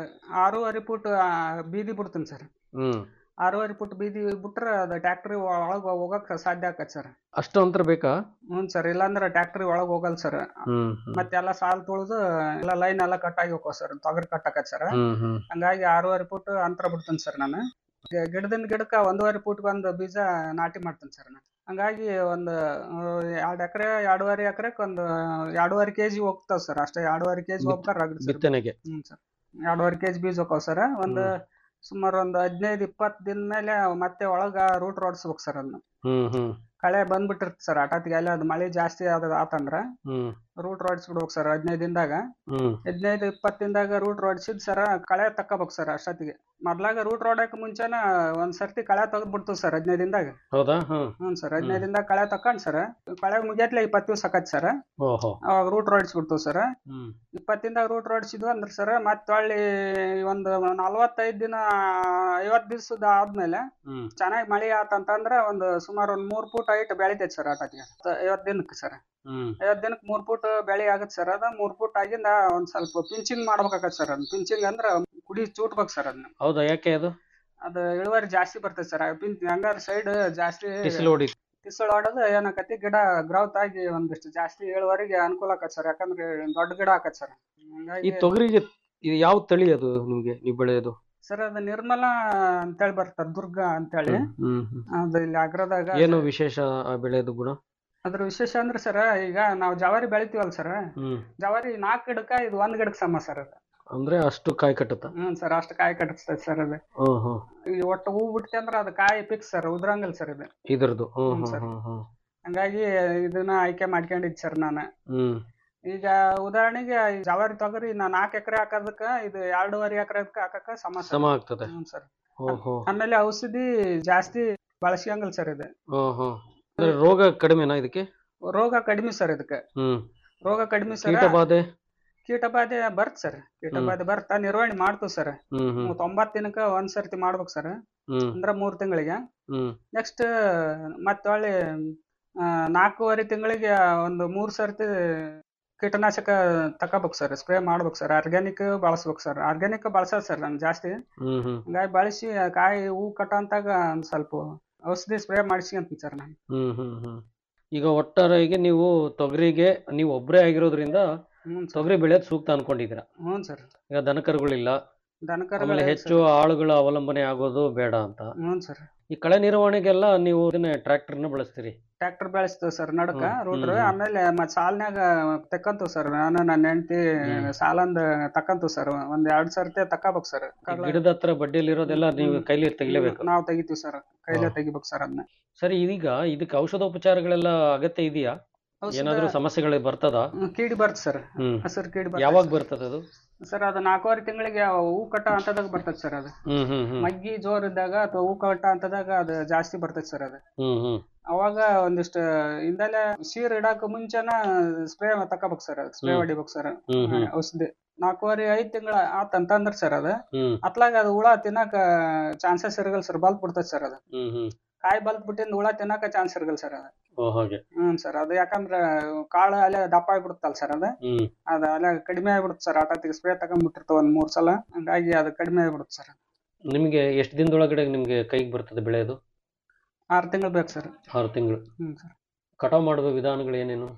ಆರೂವರೆ ಫುಟ್ ಬೀದಿ ಬಿಡ್ತೀನಿ ಸರ್ ಹ್ಮ್ ಆರೂವರೆ ಫುಟ್ ಬೀದಿ ಬಿಟ್ರೆ ಅದು ಟ್ಯಾಕ್ಟ್ರಿ ಒಳಗ್ ಹೋಗಕ್ ಸಾಧ್ಯ ಆಕತ್ ಸರ್ ಅಷ್ಟು ಅಂತರ ಬೇಕಾ ಹ್ಞೂ ಸರ್ ಇಲ್ಲಾಂದ್ರೆ ಟ್ಯಾಕ್ಟ್ರಿ ಒಳಗ್ ಹೋಗಲ್ಲ ಸರ್ ಹ್ಮ್ ಹ್ಮ್ ಮತ್ತೆಲ್ಲ ಸಾಲ್ ತುಳಿದು ಎಲ್ಲ ಲೈನ್ ಎಲ್ಲ ಕಟ್ ಆಗಿ ಹೋಗೋ ಸರ್ ತೊಗರಿ ಕಟ್ ಆಕತ್ ಸರ್ ಹ್ಮ್ ಹ್ಮ್ ಹಂಗಾಗಿ ಆರೂವರೆ ಫುಟ್ ಅಂತರ ಬಿಡ್ತೀನಿ ಸರ್ ನಾನು ಗಿ- ಗಿಡದಿಂದ ಗಿಡಕ್ಕ ಒಂದೂವರೆ ಫುಟ್ ಒಂದು ಬೀಜ ನಾಟಿ ಮಾಡ್ತೀನಿ ಸರ್ ನಾನು ಹಂಗಾಗಿ ಒಂದು ಎರಡು ಎಕರೆ ಎರಡೂವರೆ ಎಕರೆಕ್ ಒಂದು ಎರಡೂವರೆ ಕೆ ಜಿ ಹೋಗ್ತಾವ ಸರ್ ಅಷ್ಟೇ ಎರಡೂವರೆ ಕೆ ಜಿ ಬಿತ್- ಹೋಗ್ತಾರ ಸರ್ ಬಿತ್ತನೆಗೆ ಹ್ಞೂ ಸರ್ ಎರಡೂವರೆ ಕೆ ಜಿ ಬೀಜ ಹೋಗ್ತಾವ ಸರ್ ಒಂದು ಸುಮಾರು ಒಂದು ಹದಿನೈದು ಇಪ್ಪತ್ತು ದಿನ ಮೇಲೆ ಮತ್ತೆ ಒಳಗ ರೂಟ್ ರೋಡ್ಸ್ಬೇಕು ಸರ್ ಅದನ್ನ ಹ್ಮ್ ಹ್ಮ್ ಕಳೆ ಬಂದ್ಬಿಟ್ಟಿರ್ತ ಸರ್ ಹಠಾತ್ಗೆ ಅಲ್ಲಿ ಅದು ಮಳೆ ಜಾಸ್ತಿ ಆದ ಆತಂದ್ರ ಹ್ಮ್ ರೂಟ್ ಹೊಡಿಸ್ಬಿಡ್ಬೇಕು ಸರ್ ಹದಿನೈದು ದಿನದಾಗ ಹ್ಮ್ ಹದಿನೈದು ಇಪ್ಪತ್ತು ದಿನದಾಗ ರೂಟ್ ಹೊಡಿಸಿದ್ ಸರ್ ಕಳೆ ತಕ್ಕೋಬೇಕು ಸರ್ ಅಷ್ಟೊತ್ತಿಗೆ ಮೊದ್ಲಾಗ ರೂಟ್ ಹೊಡಕ್ ಮುಂಚೆನ ಒಂದ್ ಸರ್ತಿ ಕಳೆ ತೆಗೆದ್ಬಿಡ್ತೀವಿ ಸರ್ ಹದಿನೈದು ದಿನದಾಗ ಹೌದಾ ಹ್ಮ್ ಹ್ಞೂ ಸರ್ ಹದಿನೈದು ದಿನದಾಗ ಕಳೆ ತಕೊಂಡ್ ಸರ್ ಕಳೆ ಮುಗಿಯತ್ಲೆ ಇಪ್ಪತ್ತು ದಿವಸ ಆಕತ್ ಸರ್ ಓಹೋ ಅವಾಗ ರೂಟ್ ಹೊಡಿಸ್ಬಿಡ್ತೀವಿ ಸರ್ ಹ್ಮ್ ಇಪ್ಪತ್ತಿಂದಾಗ ರೂಟ್ ಹೊಡಿಸಿದ್ವು ಅಂದ್ರೆ ಸರ್ ಮತ್ತೆ ಹೊಳ್ಳಿ ಒಂದು ನಲ್ವತ್ತೈದು ದಿನ ಐವತ್ತು ದಿವಸದ ಆದ್ಮೇಲೆ ಹ್ಮ್ ಚೆನ್ನಾಗಿ ಮಳೆ ಆತಂತಂದ್ರ ಒಂದು ಸುಮಾರು ಒಂದ್ ಮೂರ್ ಫೂಟ್ ಹೈಟ್ ಬೆಳಿತೈತಿ ಸರ್ ಆಟಕ್ಕೆ ಐವತ್ತು ದಿನಕ್ಕೆ ಸರ್ ಹ್ಮ್ ಐವತ್ತು ದಿನಕ್ಕೆ ಮೂರ್ ಫೂಟ್ ಬೆಳೆ ಆಗತ್ತೆ ಸರ್ ಅದ ಮೂರ್ ಫೂಟ್ ಆಗಿಂದ ಒಂದ್ ಸ್ವಲ್ಪ ಪಿಂಚಿಂಗ್ ಮಾಡ್ಬೇಕಾಗತ್ತೆ ಸರ್ ಅದನ್ನ ಪಿಂಚಿಂಗ್ ಅಂದ್ರ ಕುಡಿ ಚೂಟ್ಬೇಕು ಸರ್ ಅದನ್ನ ಹೌದಾ ಯಾಕೆ ಅದು ಅದು ಇಳುವರಿ ಜಾಸ್ತಿ ಬರ್ತೈತೆ ಸರ್ ಪಿಂಚ್ ಹಂಗಾರ ಸೈಡ್ ಜಾಸ್ತಿ ಬಿಸಿಲು ಹೊಡಿ ತಿಸಳು ಹೊಡೆದು ಏನಾಕತಿ ಗಿಡ ಗ್ರೌತ್ ಆಗಿ ಒಂದಿಷ್ಟು ಜಾಸ್ತಿ ಇಳುವರಿಗೆ ಅನುಕೂಲ ಆಕತ್ ಸರ್ ಯಾಕಂದ್ರೆ ದೊಡ್ಡ ಗಿಡ ಆಕತ್ ಸರ್ ಈ ಹಂಗಾಗಿ ತೊಗರಿಗೆ ಇದು ಯಾವ ತಳಿ ಅದು ನಿಮ್ಗೆ ನೀವು ಬೆಳೆಯೋದು ಸರ್ ಅದು ನಿರ್ಮಲ ಅಂತೇಳಿ ಬರ್ತದೆ ದುರ್ಗ ಅಂತೇಳಿ ಹ್ಮ್ ಹ್ಮ್ ಅದು ಇಲ್ಲಿ ಆಗ್ರದಾಗ ಏನು ವಿಶೇಷ ಆ ಬೆಳೆಯೋದು ಗುಣ ಅದ್ರ ವಿಶೇಷ ಅಂದ್ರೆ ಸರ್ ಈಗ ನಾವು ಜವಾರಿ ಬೆಳಿತೀವಲ್ಲ ಸರ್ ಹ್ಮ್ ಜವಾರಿ ನಾಲ್ಕು ಗಿಡಕ್ಕ ಇದು ಒಂದ್ ಗಿಡಕ್ಕೆ ಸಮ ಸರ್ ಅದು ಅಂದ್ರೆ ಅಷ್ಟು ಕಾಯಿ ಕಟ್ಟುತ್ತ ಹ್ಮ್ ಸರ್ ಅಷ್ಟು ಕಾಯಿ ಕಟ್ಟಿಸ್ತೈತೆ ಸರ್ ಅದು ಹ್ಮ್ ಹ್ಮ್ ಈ ಒಟ್ಟು ಹೂ ಬಿಡ್ತಿ ಅಂದ್ರೆ ಅದು ಕಾಯಿ ಫಿಕ್ಸ್ ಸರ್ ಉದ್ರಂಗಿಲ್ಲ ಸರ್ ಇದು ಇದ್ರದ್ದು ಹ್ಮ್ ಹ್ಮ್ ಹ್ಮ್ ಸರ್. ಹ್ಮ್ ಹ್ಮ್ ಹಂಗಾಗಿ ಇದನ್ನ ಆಯ್ಕೆ ಮಾಡ್ಕೊಂಡಿದ್ ಸರ್ ನಾನು ಹ್ಮ್ ಈಗ ಉದಾಹರಣೆಗೆ ಈ ಜವಾರಿ ತೊಗರಿ ನಾ ನಾಲ್ಕು ಎಕರೆ ಹಾಕೋದಕ್ಕ ಇದು ಎರಡೂವರೆ ಎಕರೆದಕ್ಕೆ ಹಾಕಕ್ಕ ಸಮ ಸಮ ಸರ್ ಆಗ್ತದೆ ಹ್ಮ್ ಸರ್ ಓಹೋ ಆಮೇಲೆ ಔಷಧಿ ಜಾಸ್ತಿ ಬಳಸ್ಕಂಗಿಲ್ಲ ಸರ್ ಇದು ಓಹೋ ಅಂದ್ರೆ ರೋಗ ಕಡಿಮೆನಾ ಇದಕ್ಕೆ ರೋಗ ಕಡಿಮೆ ಸರ್ ಇದಕ್ಕೆ ಹ್ಮ್ ರೋಗ ಕಡಿಮೆ ಸರ್ ಕೀಟ ಬಾಧೆ ಕೀಟಬಾಧೆ ಬರ್ತ್ ಸರ್ ಕೀಟಬಾಧೆ ಬರ್ತಾ ನಿರ್ವಹಣೆ ಮಾಡ್ತೀವಿ ಸರ್ ಹ್ಮ್ ಹ್ಮ್ ತೊಂಬತ್ತು ದಿನಕ್ಕೆ ಒಂದ್ ಸರ್ತಿ ಮಾಡ್ಬೇಕು ಸರ್ ಹ್ಮ್ ಅಂದ್ರ ಮೂರ್ ತಿಂಗಳಿಗೆ ಹ್ಮ್ ನೆಕ್ಸ್ಟ್ ಮತ್ತೆ ಹೊಳ್ಳಿ ಆ, ನಾಲ್ಕೂವರೆ ತಿಂಗಳಿಗೆ ಒಂದು ಮೂರ್ ಸರ್ತಿ ಕೀಟನಾಶಕ ತಗೋಬೇಕು ಸರ್ ಸ್ಪ್ರೇ ಮಾಡ್ಬೇಕು ಸರ್ ಆರ್ಗ್ಯಾನಿಕ್ ಬಳಸ್ಬೇಕು ಸರ್ ಆರ್ಗ್ಯಾನಿಕ್ ಬಳಸೋದು ಸರ್ ನಾನು ಜಾಸ್ತಿ ಹ್ಮ್ ಹ್ಮ್ ಹಂಗಾಗಿ ಬಳಸಿ ಆ ಕಾಯಿ ಹೂ ಕಟ್ಟೋಂತಾಗ ಒಂದ್ ಸ್ವಲ್ಪ ಔಷಧಿ ಸ್ಪ್ರೇ ಮಾಡಿಸ್ಕೊಂತೀನಿ ಸರ್ ನಾನು ಹ್ಮ್ ಹ್ಮ್ ಹ್ಮ್ ಈಗ ಒಟ್ಟಾರೆಗೆ ನೀವು ತೊಗರಿಗೆ ನೀವು ಒಬ್ಬರೇ ಆಗಿರೋದ್ರಿಂದ ಹ್ಞೂ ಸರ್ ತೊಗರಿ ಬೆಳೆಯೋದು ಸೂಕ್ತ ಅನ್ಕೊಂಡಿದ್ದೀರಾ ಹ್ಞೂ ಸರ್ ಈಗ ದನಕರುಗಳಿಲ್ಲ ದನಕರ ಆಮೇಲೆ ಹೆಚ್ಚು ಆಳುಗಳ ಅವಲಂಬನೆ ಆಗೋದು ಬೇಡ ಅಂತ ಹ್ಞೂ ಸರ್ ಈ ಕಳೆ ನಿರ್ವಹಣೆಗೆಲ್ಲ ನೀವು ಇದನ್ನ ಟ್ರ್ಯಾಕ್ಟರ್ನ ಬಳಸ್ತೀರಿ ಟ್ರ್ಯಾಕ್ಟರ್ ಬೆಳೆಸ್ತೇವೆ ಸರ್ ನಡಕ ಹ್ಮ್, ರೂಟ್ರ್ ಹ್ಮ್. ಆಮೇಲೆ ಮತ್ ಸಾಲ್ನ್ಯಾಗ ತೆಕ್ಕಂತೀವಿ ಸರ್ ನಾನು ನನ್ನ ಹೆಂಡತಿ ಹ್ಮ್. ಸಾಲಂದ ತಕ್ಕಂತೀವಿ ಸರ್ ಒಂದ್ ಎರಡ್ ಸರ್ತಿ ತಕ್ಕಬೇಕು ಸರ್ ಈ ಗಿಡದ ಹತ್ರ ಬಡ್ಡಿಯಲ್ಲಿರೋದೆಲ್ಲ ನೀವು ಹ್ಮ್. ಕೈಲಿ ತೆಗಿಲೇಬೇಕು ನಾವು ತೆಗಿತೀವಿ ಸರ್ ಕೈಲೇ ಹಾ. ತೆಗಿಬೇಕು ಸರ್ ಅದನ್ನ ಸರಿ ಇದೀಗ ಇದಕ್ಕೆ ಔಷಧೋಪಚಾರಗಳೆಲ್ಲ ಅಗತ್ಯ ಇದೆಯಾ ಏನಾದ್ರೂ ಸಮಸ್ಯೆಗಳು ಬರ್ತದ ಹ್ಮ್, ಕೀಡಿ ಬರ್ತ ಸರ್ ಹ್ಮ್ ಹಸಿರು ಕೀಡಿ ಯಾವಾಗ ಬರ್ತದೆ ಬರ್ತದ ಅದು ಸರ್ ಅದು ನಾಲ್ಕೂವರೆ ತಿಂಗಳಿಗೆ ಹೂ ಕಟ್ಟೋ ಹಂತದಾಗ ಬರ್ತದೆ ಸರ್ ಅದು ಹ್ಮ್ ಹ್ಮ್ ಹ್ಮ್ ಮಗ್ಗಿ ಜೋರ್ ಇದ್ದಾಗ ಅಥವಾ ಹೂ ಕಟ್ಟೋ ಹಂತದಾಗ ಅದು ಜಾಸ್ತಿ ಬರ್ತೈತೆ ಸರ್ ಅದು ಹ್ಮ್ ಹ್ಮ್ ಅವಾಗ ಒಂದಿಷ್ಟು ಹಿಂದೆಲೆ ಸೀರ್ ಇಡಾಕ ಮುಂಚೆನ ಸ್ಪ್ರೇ ತಕೋಬೇಕು ಸರ್ ಸ್ಪ್ರೇ ಹ್ಮ್. ಹೊಡಿಬೇಕು ಸರ್ ಹ್ಮ್ ಹ್ಮ್ ಔಷಧಿ ನಾಲ್ಕೂವರೆ ಐದ್ ತಿಂಗಳ ಆತಂತಂದ್ರ ಸರ್ ಅದು ಹ್ಮ್ ಅತ್ಲಾಗ ಅದು ಹುಳ ತಿನ್ನಕ ಚಾನ್ಸಸ್ ಇರಗಲ್ ಸರ್ ಬಲ್ತ್ ಬಿಡ್ತೈತೆ ಸರ್ ಅದು ಹ್ಮ್ ಹ್ಮ್ ಕಾಯಿ ಬಲ್ತ್ ಬಿಟ್ಟಿಂದ ಹುಳ ತಿನ್ನಕ ಚಾನ್ಸ್ ಇರಗಲ್ ಸರ್ ಅದು ಓ ಹಾಗೆ ಹ್ಮ್ ಸರ್ ಅದು ಯಾಕಂದ್ರ ಕಾಳು ಅಲ್ಲೇ ದಪ್ಪ ಆಗ್ಬಿಡುತ್ತಲ್ಲ ಸರ್ ಅದು ಹ್ಮ್ ಅದ ಅಲ್ಲೇ ಕಡಿಮೆ ಆಗ್ಬಿಡುತ್ತೆ ಸರ್ ಆಟತಿಗೆ ಸ್ಪ್ರೇ ತಗೊಂಡ್ಬಿಟ್ಟಿರ್ತಾವ ಒಂದ್ ಮೂರ್ ಸಲ ಹಂಗಾಗಿ ಅದು ಕಡಿಮೆ ಆಗ್ಬಿಡುತ್ತೆ ಸರ್ ನಿಮ್ಗೆ ಎಷ್ಟು ದಿನದೊಳಗಡೆ ನಿಮ್ಗೆ ಕೈಗೆ ಬರ್ತದೆ ಬೆಳೆಯೋದು ಆರ್ ತಿಂಗಳು ಬೇಕು ಸರ್ ಆರು ತಿಂಗಳು ಹ್ಮ್ ಸರ್ ಕಟಾವ್ ಮಾಡುವ ವಿಧಾನಗಳು ಏನೇನು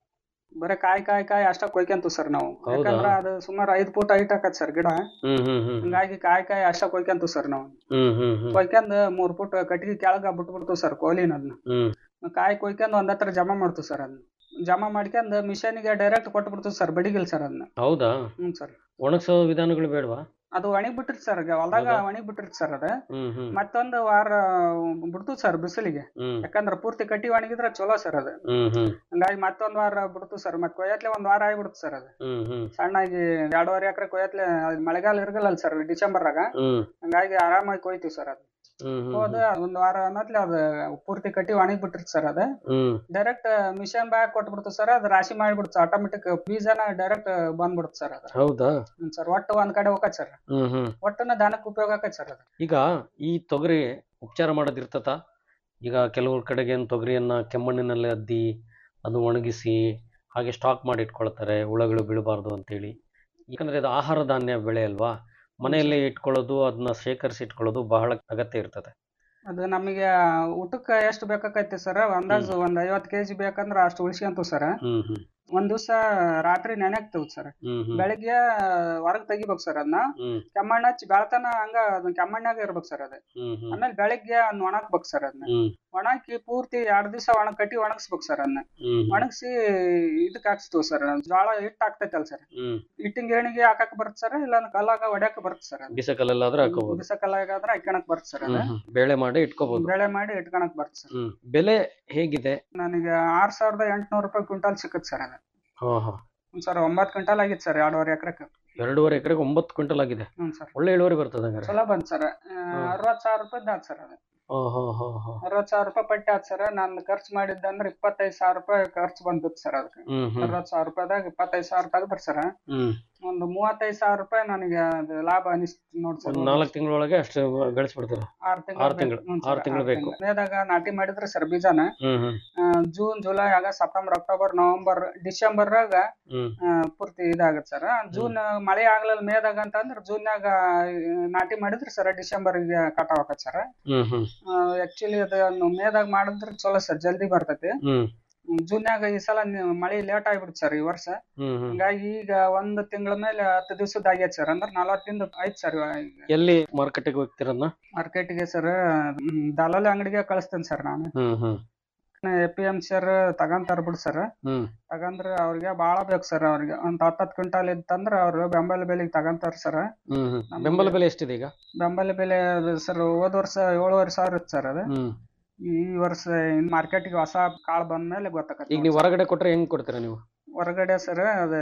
ಬರೀ ಕಾಯಿ ಕಾಯಿ ಕಾಯಿ ಅಷ್ಟ ಕೊಯ್ಕೊಂತೀವಿ ಸರ್ ನಾವು ಹೌದಾ? ಯಾಕಂದ್ರ ಅದು ಸುಮಾರು ಐದ್ ಫೂಟ್ ಹೈಟ್ ಆಕತ್ ಸರ್ ಗಿಡ ಹ್ಮ್ ಹ್ಮ್ ಹ್ಮ್ ಹಂಗಾಗಿ ಕಾಯಿ ಕಾಯಿ ಅಷ್ಟ ಕೊಯ್ಕೊಂತೀವಿ ಸರ್ ನಾವು ಹ್ಮ್ ಹ್ಮ್ ಹ್ಮ್ ಕೊಯ್ಕೊಂಡ್ ಮೂರ್ ಫುಟ್ ಕಟ್ಟಿಗೆ ಕೆಳಗ ಬಿಟ್ಬಿಡ್ತೀವಿ ಸರ್ ಕೋಲಿನ ಅದನ್ನ ಹ್ಮ್ ಕಾಯಿ ಕೊಯ್ಕೊಂಡ್ ಒಂದ್ ಹತ್ರ ಜಮಾ ಮಾಡ್ತೀವಿ ಸರ್ ಅದನ್ನ ಜಮಾ ಮಾಡ್ಕೊಂಡ್ ಮಿಷನ್ಗೆ ಡೈರೆಕ್ಟ್ ಕೊಟ್ಬಿಡ್ತೀವಿ ಸರ್ ಬಡಿಗಿಲ್ ಸರ್ ಅದನ್ನ ಹೌದಾ ಹ್ಮ್ ಸರ್ ಒಣಗಿಸೋ ವಿಧಾನಗಳು ಬೇಡವಾ ಅದು ಒಣಗಿ ಬಿಟ್ಟಿರ್ತ ಸರ್ ಹೊಲದಾಗ ಹೌದಾ? ಒಣಗಿ ಬಿಟ್ಟಿರ್ತ ಸರ್ ಅದ ಹ್ಮ್ ಹ್ಮ್ ಮತ್ತೊಂದು ವಾರ ಬಿಡ್ತು ಸರ್ ಬಿಸಿಲಿಗೆ ಹ್ಮ್ ಯಾಕಂದ್ರ ಪೂರ್ತಿ ಕಟ್ಟಿ ಒಣಗಿದ್ರ ಚಲೋ ಸರ್ ಅದು ಹ್ಮ್ ಹ್ಮ್ ಹಂಗಾಗಿ ಮತ್ತೊಂದ್ ವಾರ ಬಿಡ್ತು ಸರ್ ಮತ್ ಕೊಯ್ಯತ್ಲೆ ಒಂದ್ ವಾರ ಆಗಿಬಿಡ್ತು ಸರ್ ಅದು ಹ್ಮ್ ಹ್ಮ್ ಸಣ್ಣಾಗಿ ಎರಡೂವರೆ ಎಕರೆ ಕೊಯ್ಯತ್ಲೆ ಅದ್ ಮಳೆಗಾಲ ಇರಗಲ್ಲ ಸರ್ ಡಿಸೆಂಬರ್ನಾಗ ಹ್ಮ್ ಹಂಗಾಗಿ ಆರಾಮಾಗಿ ಕೊಯ್ತೀವಿ ಸರ್ ಅದು ಹ್ಮ್ ಹ್ಮ್ ಹೋದ ಒಂದ್ ವಾರ ಅನ್ನತ್ಲೆ ಅದು ಪೂರ್ತಿ ಕಟ್ಟಿ ಒಣಗಿ ಬಿಟ್ಟಿರ್ತ ಸರ್ ಅದು ಹ್ಮ್ ಡೈರೆಕ್ಟ್ ಮಿಷನ್ ಬ್ಯಾಗ್ ಕೊಟ್ಬಿಡ್ತು ಸರ್ ಅದು ರಾಶಿ ಮಾಡಿಬಿಡ್ತು ಆಟೋಮೆಟಿಕ್ ಬೀಜನ ಡೈರೆಕ್ಟ್ ಬಂದ್ಬಿಡ್ತು ಸರ್ ಅದು ಹೌದಾ ಸರ್ ಒಟ್ಟು ಒಂದ್ ಕಡೆ ಹೋಗತ್ ಸರ್ ಹ್ಮ್ ಹ್ಮ್ ಒಟ್ಟನ ದನಕ್ಕೆ ಉಪಯೋಗ ಆಕತ್ ಸರ್ ಅದು ಈಗ ಈ ತೊಗರಿ ಉಪಚಾರ ಮಾಡೋದಿರ್ತತ ಈಗ ಕೆಲವ್ರ ಕಡೆಗೆ ಏನ್ ತೊಗರಿಯನ್ನ ಕೆಮ್ಮಣ್ಣಿನಲ್ಲಿ ಅದ್ದಿ ಅದು ಒಣಗಿಸಿ ಹಾಗೆ ಸ್ಟಾಕ್ ಮಾಡಿ ಇಟ್ಕೊಳ್ತಾರೆ ಹುಳಗಳು ಬೀಳಬಾರ್ದು ಅಂತೇಳಿ ಯಾಕಂದ್ರೆ ಇದು ಆಹಾರ ಧಾನ್ಯ ಬೆಳೆ ಅಲ್ವಾ ಮನೆಯಲ್ಲೇ ಇಟ್ಕೊಳ್ಳೋದು ಅದನ್ನ ಶೇಖರಿಸಿ ಇಟ್ಕೊಳ್ಳೋದು ಬಹಳ ಅಗತ್ಯ ಇರ್ತದೆ ಅದು ನಮಗೆ ಊಟಕ್ಕೆ ಎಷ್ಟು ಬೇಕಾಕೈತಿ ಸರ್ ಅಂದಾಜು ಒಂದ್ ಐವತ್ ಕೆಜಿ ಬೇಕಂದ್ರ ಅಷ್ಟು ಉಳಿಸ್ಕೊಂತೀವಿ ಸರ್ ಹ್ಮ್ ಹ್ಮ್ ಒಂದ್ ದಿವ್ಸ ರಾತ್ರಿ ನೆನೆಕ್ತಿವ್ ಸರ್ ಹ್ಮ್ ಹ್ಮ್ ಬೆಳಿಗ್ಗೆ ಹೊರಗ್ ತೆಗಿಬೇಕು ಸರ್ ಅದನ್ನ ಹ್ಮ್ ಕೆಮ್ಮಣ್ಣ ಹಚ್ಚಿ ಬೆಳತನ ಹಂಗ ಅದನ್ನ ಕೆಮ್ಮಣ್ಣಾಗ ಇರ್ಬೇಕು ಸರ್ ಅದು ಹ್ಮ್ ಹ್ಮ್ ಆಮೇಲೆ ಬೆಳಿಗ್ಗೆ ಅದನ್ನ ಒಣಗ್ಬೇಕು ಸರ್ ಅದನ್ನ ಹ್ಮ್ ಒಣಾಕಿ ಪೂರ್ತಿ ಎರಡ್ ದಿವಸ ಒಣ ಕಟ್ಟಿ ಒಣಗಿಸ್ಬೇಕು ಸರ್ ಅದನ್ನ ಹ್ಮ್ ಒಣಗಿಸಿ ಇದಕ್ ಹಾಕ್ಸ್ತೀವಿ ಸರ್ ಜೋಳ ಹಿಟ್ಟು ಹಾಕ್ತೈತಲ್ ಸರ್ ಹ್ಮ್ ಹಿಟ್ಟಿನ ಗೇಣಿಗೆ ಹಾಕಕ್ ಬರುತ್ತೆ ಸರ್ ಇಲ್ಲ ಕಲ್ಲಾಗ ಹೊಡ್ಯಾಕ ಬರುತ್ತೆ ಸರ್ ಅದು ಬಿಸ ಕಲ್ಲಲ್ಲಾದ್ರೆ ಹಾಕೋಬಹುದು ಬಿಸ ಕಲ್ಲಾಗಾದ್ರೆ ಹಾಕ್ಯಣಕ್ ಬರುತ್ತೆ ಸರ್ ಅದು ಬೇಳೆ ಮಾಡಿ ಇಟ್ಕೋಬಹುದು ಬೆಳೆ ಮಾಡಿ ಇಟ್ಕೊಳಕ್ ಬರುತ್ತೆ ಸರ್ ಹ್ಮ್ ಬೆಲೆ ಹೇಗಿದೆ ನನಗೆ ಆರ್ ಸಾವಿರದ ಎಂಟ್ನೂರು ರೂಪಾಯಿ ಕ್ವಿಂಟಾಲ್ ಸಿಕ್ಕತ್ ಸರ್ ಅದು ಹಾ ಹಾ ಹ್ಞೂ ಸರ್ ಒಂಬತ್ತು ಕ್ವಿಂಟಾಲ್ ಆಗಿತ್ತು ಸರ್ ಎರಡೂವರೆ ಎಕರೆಗೆ ಎರಡೂವರೆ ಎಕರೆಗೆ ಒಂಬತ್ತು ಕ್ವಿಂಟಲ್ ಆಗಿದೆ ಹ್ಞೂ ಸರ್ ಒಳ್ಳೆ ಇಳುವರಿ ಬರ್ತದೆ ಹಂಗಾರೆ ಚಲೋ ಬಂತ್ ಸರ್ ಅರವತ್ತು ಸಾವಿರ ರೂಪಾಯಿ ಆತ್ ಸರ್ ಅದು ಹಾ ಹಾ ಹಾ ಹಾ ಅರವತ್ತು ಸಾವಿರ ರೂಪಾಯಿ ಪಟ್ಟಿ ಆತ್ ಸರ್ ನಾನು ಖರ್ಚು ಮಾಡಿದ್ದಂದ್ರೆ ಇಪ್ಪತ್ತೈದು ಸಾವಿರ ರೂಪಾಯಿ ಖರ್ಚು ಬಂದಿತ್ತು ಸರ್ ಅದಕ್ಕೆ ಹ್ಮ್ ಹ್ಮ್ ಅರವತ್ತು ಸಾವಿರ ರೂಪಾಯಿದಾಗ ಇಪ್ಪತ್ತೈದು ಸಾವಿರ ತೆಗೆದ್ರಿ ಸರ್ ಹ್ಮ್ ಒಂದು ಮೂವತ್ತೈದು ಸಾವಿರ ರೂಪಾಯಿ ನನಗೆ ಅದು ಲಾಭ ಅನಿಸ್ತು ನೋಡಿ ಸರ್ ಒಂದ್ ನಾಲ್ಕು ತಿಂಗಳೊಳಗೆ ಅಷ್ಟು ಗಳಿಸ್ಬಿಡ್ತೀರ ಆರು ಆರ್ ತಿಂಗಳು ತಿಂಗ್ಳು. ಆರ್ ತಿಂಗ್ಳು ಬೇಕು. ಮೇದಾಗ ನಾಟಿ ಮಾಡಿದ್ರೆ ಸರ್ ಬೀಜನ ಹ್ಮ್ ಹ್ಮ್ ಆ, ಜೂನ್ ಜುಲೈ ಆಗ ಸೆಪ್ಟೆಂಬರ್ ಅಕ್ಟೋಬರ್ ನವೆಂಬರ್ ಡಿಸೆಂಬರ್ನಾಗ ಹ್ಮ್ ಆ, ಪೂರ್ತಿ ಇದಾಗತ್ತೆ ಸರ್ ಜೂನ್ ಮಳೆ ಆಗ್ಲಿಲ್ಲ ಮೇದಾಗ ಅಂತಂದ್ರೆ ಜೂನ್ಯಾಗ ನಾಟಿ ಮಾಡಿದ್ರೆ ಸರ್ ಡಿಸೆಂಬರ್ಗೆ ಕಟಾವ್ ಆಕತ್ ಸರ್ ಹ್ಮ್ ಹ್ಮ್ ಆಕ್ಚುಲಿ ಅದು ಮೇದಾಗ ಮಾಡಿದ್ರೆ ಚಲೋ ಸರ್ ಜಲ್ದಿ ಬರ್ತೈತಿ ಹ್ಮ್ ಜೂನ್ಯಾಗ ಈ ಸಲ ನಿ- ಮಳೆ ಲೇಟ್ ಆಗ್ಬಿಡ್ತು ಸರ್ ಈ ವರ್ಷ ಹ್ಮ್ ಹ್ಮ್ ಹಿಂಗಾಗಿ ಈಗ ಒಂದ್ ತಿಂಗಳ ಮೇಲೆ ಹತ್ತು ದಿವಸದ ಆಗೈತೆ ಸರ್ ಅಂದ್ರೆ ನಲವತ್ತಿಂದ ಐತ್ ಸರ್ ಈಗ ಎಲ್ಲಿ ಮಾರ್ಕೆಟಿಗೆ ಹೋಗ್ತೀರನ್ನ ಮಾರ್ಕೆಟ್ಗೆ ಸರ್ ದಲಾಲಿ ಅಂಗಡಿಗೆ ಕಳಿಸ್ತೇನೆ ಸರ್ ನಾನು ಹ್ಮ್ ಹ್ಮ್ ಎ ಪಿ ಎಂ ಸರ್ ತಗೊಂತಾರ ಬಿಡ್ ಸರ್ ಹ್ಮ್ ತಗಂದ್ರ ಅವ್ರಿಗೆ ಬಾಳ ಬೇಕು ಸರ್ ಅವ್ರಿಗೆ ಒಂದ್ ಹತ್ತತ್ತು ಕ್ವಿಂಟಾಲ್ ಇತ್ತಂದ್ರ ಅವ್ರು ಬೆಂಬಲ ಬೆಲೆಗೆ ತಗೊಂತಾರ ಸರ್ ಹ್ಮ್ ಹ್ಮ್ ಬೆಂಬಲ ಬೆಲೆ ಎಷ್ಟಿದೆ ಈಗ ಬೆಂಬಲ ಬೆಲೆ ಸರ್ ಹೋದ ವರ್ಷ ಏಳುವರೆ ಸಾವಿರ ಇತ್ತು ಸರ್ ಅದು ಹ್ಮ್ ಈ ವರ್ಷ ಮಾರ್ಕೆಟ್ಗೆ ಹೊಸ ಕಾಳು ಬಂದ್ಮೇಲೆ ಗೊತ್ತಾಗತ್ತೆ ಈಗ ನೀವು ಹೊರಗಡೆ ಕೊಟ್ರೆ ಹೆಂಗ್ ಕೊಡ್ತೀರಾ ನೀವು ಹೊರಗಡೆ ಸರ್ ಅದ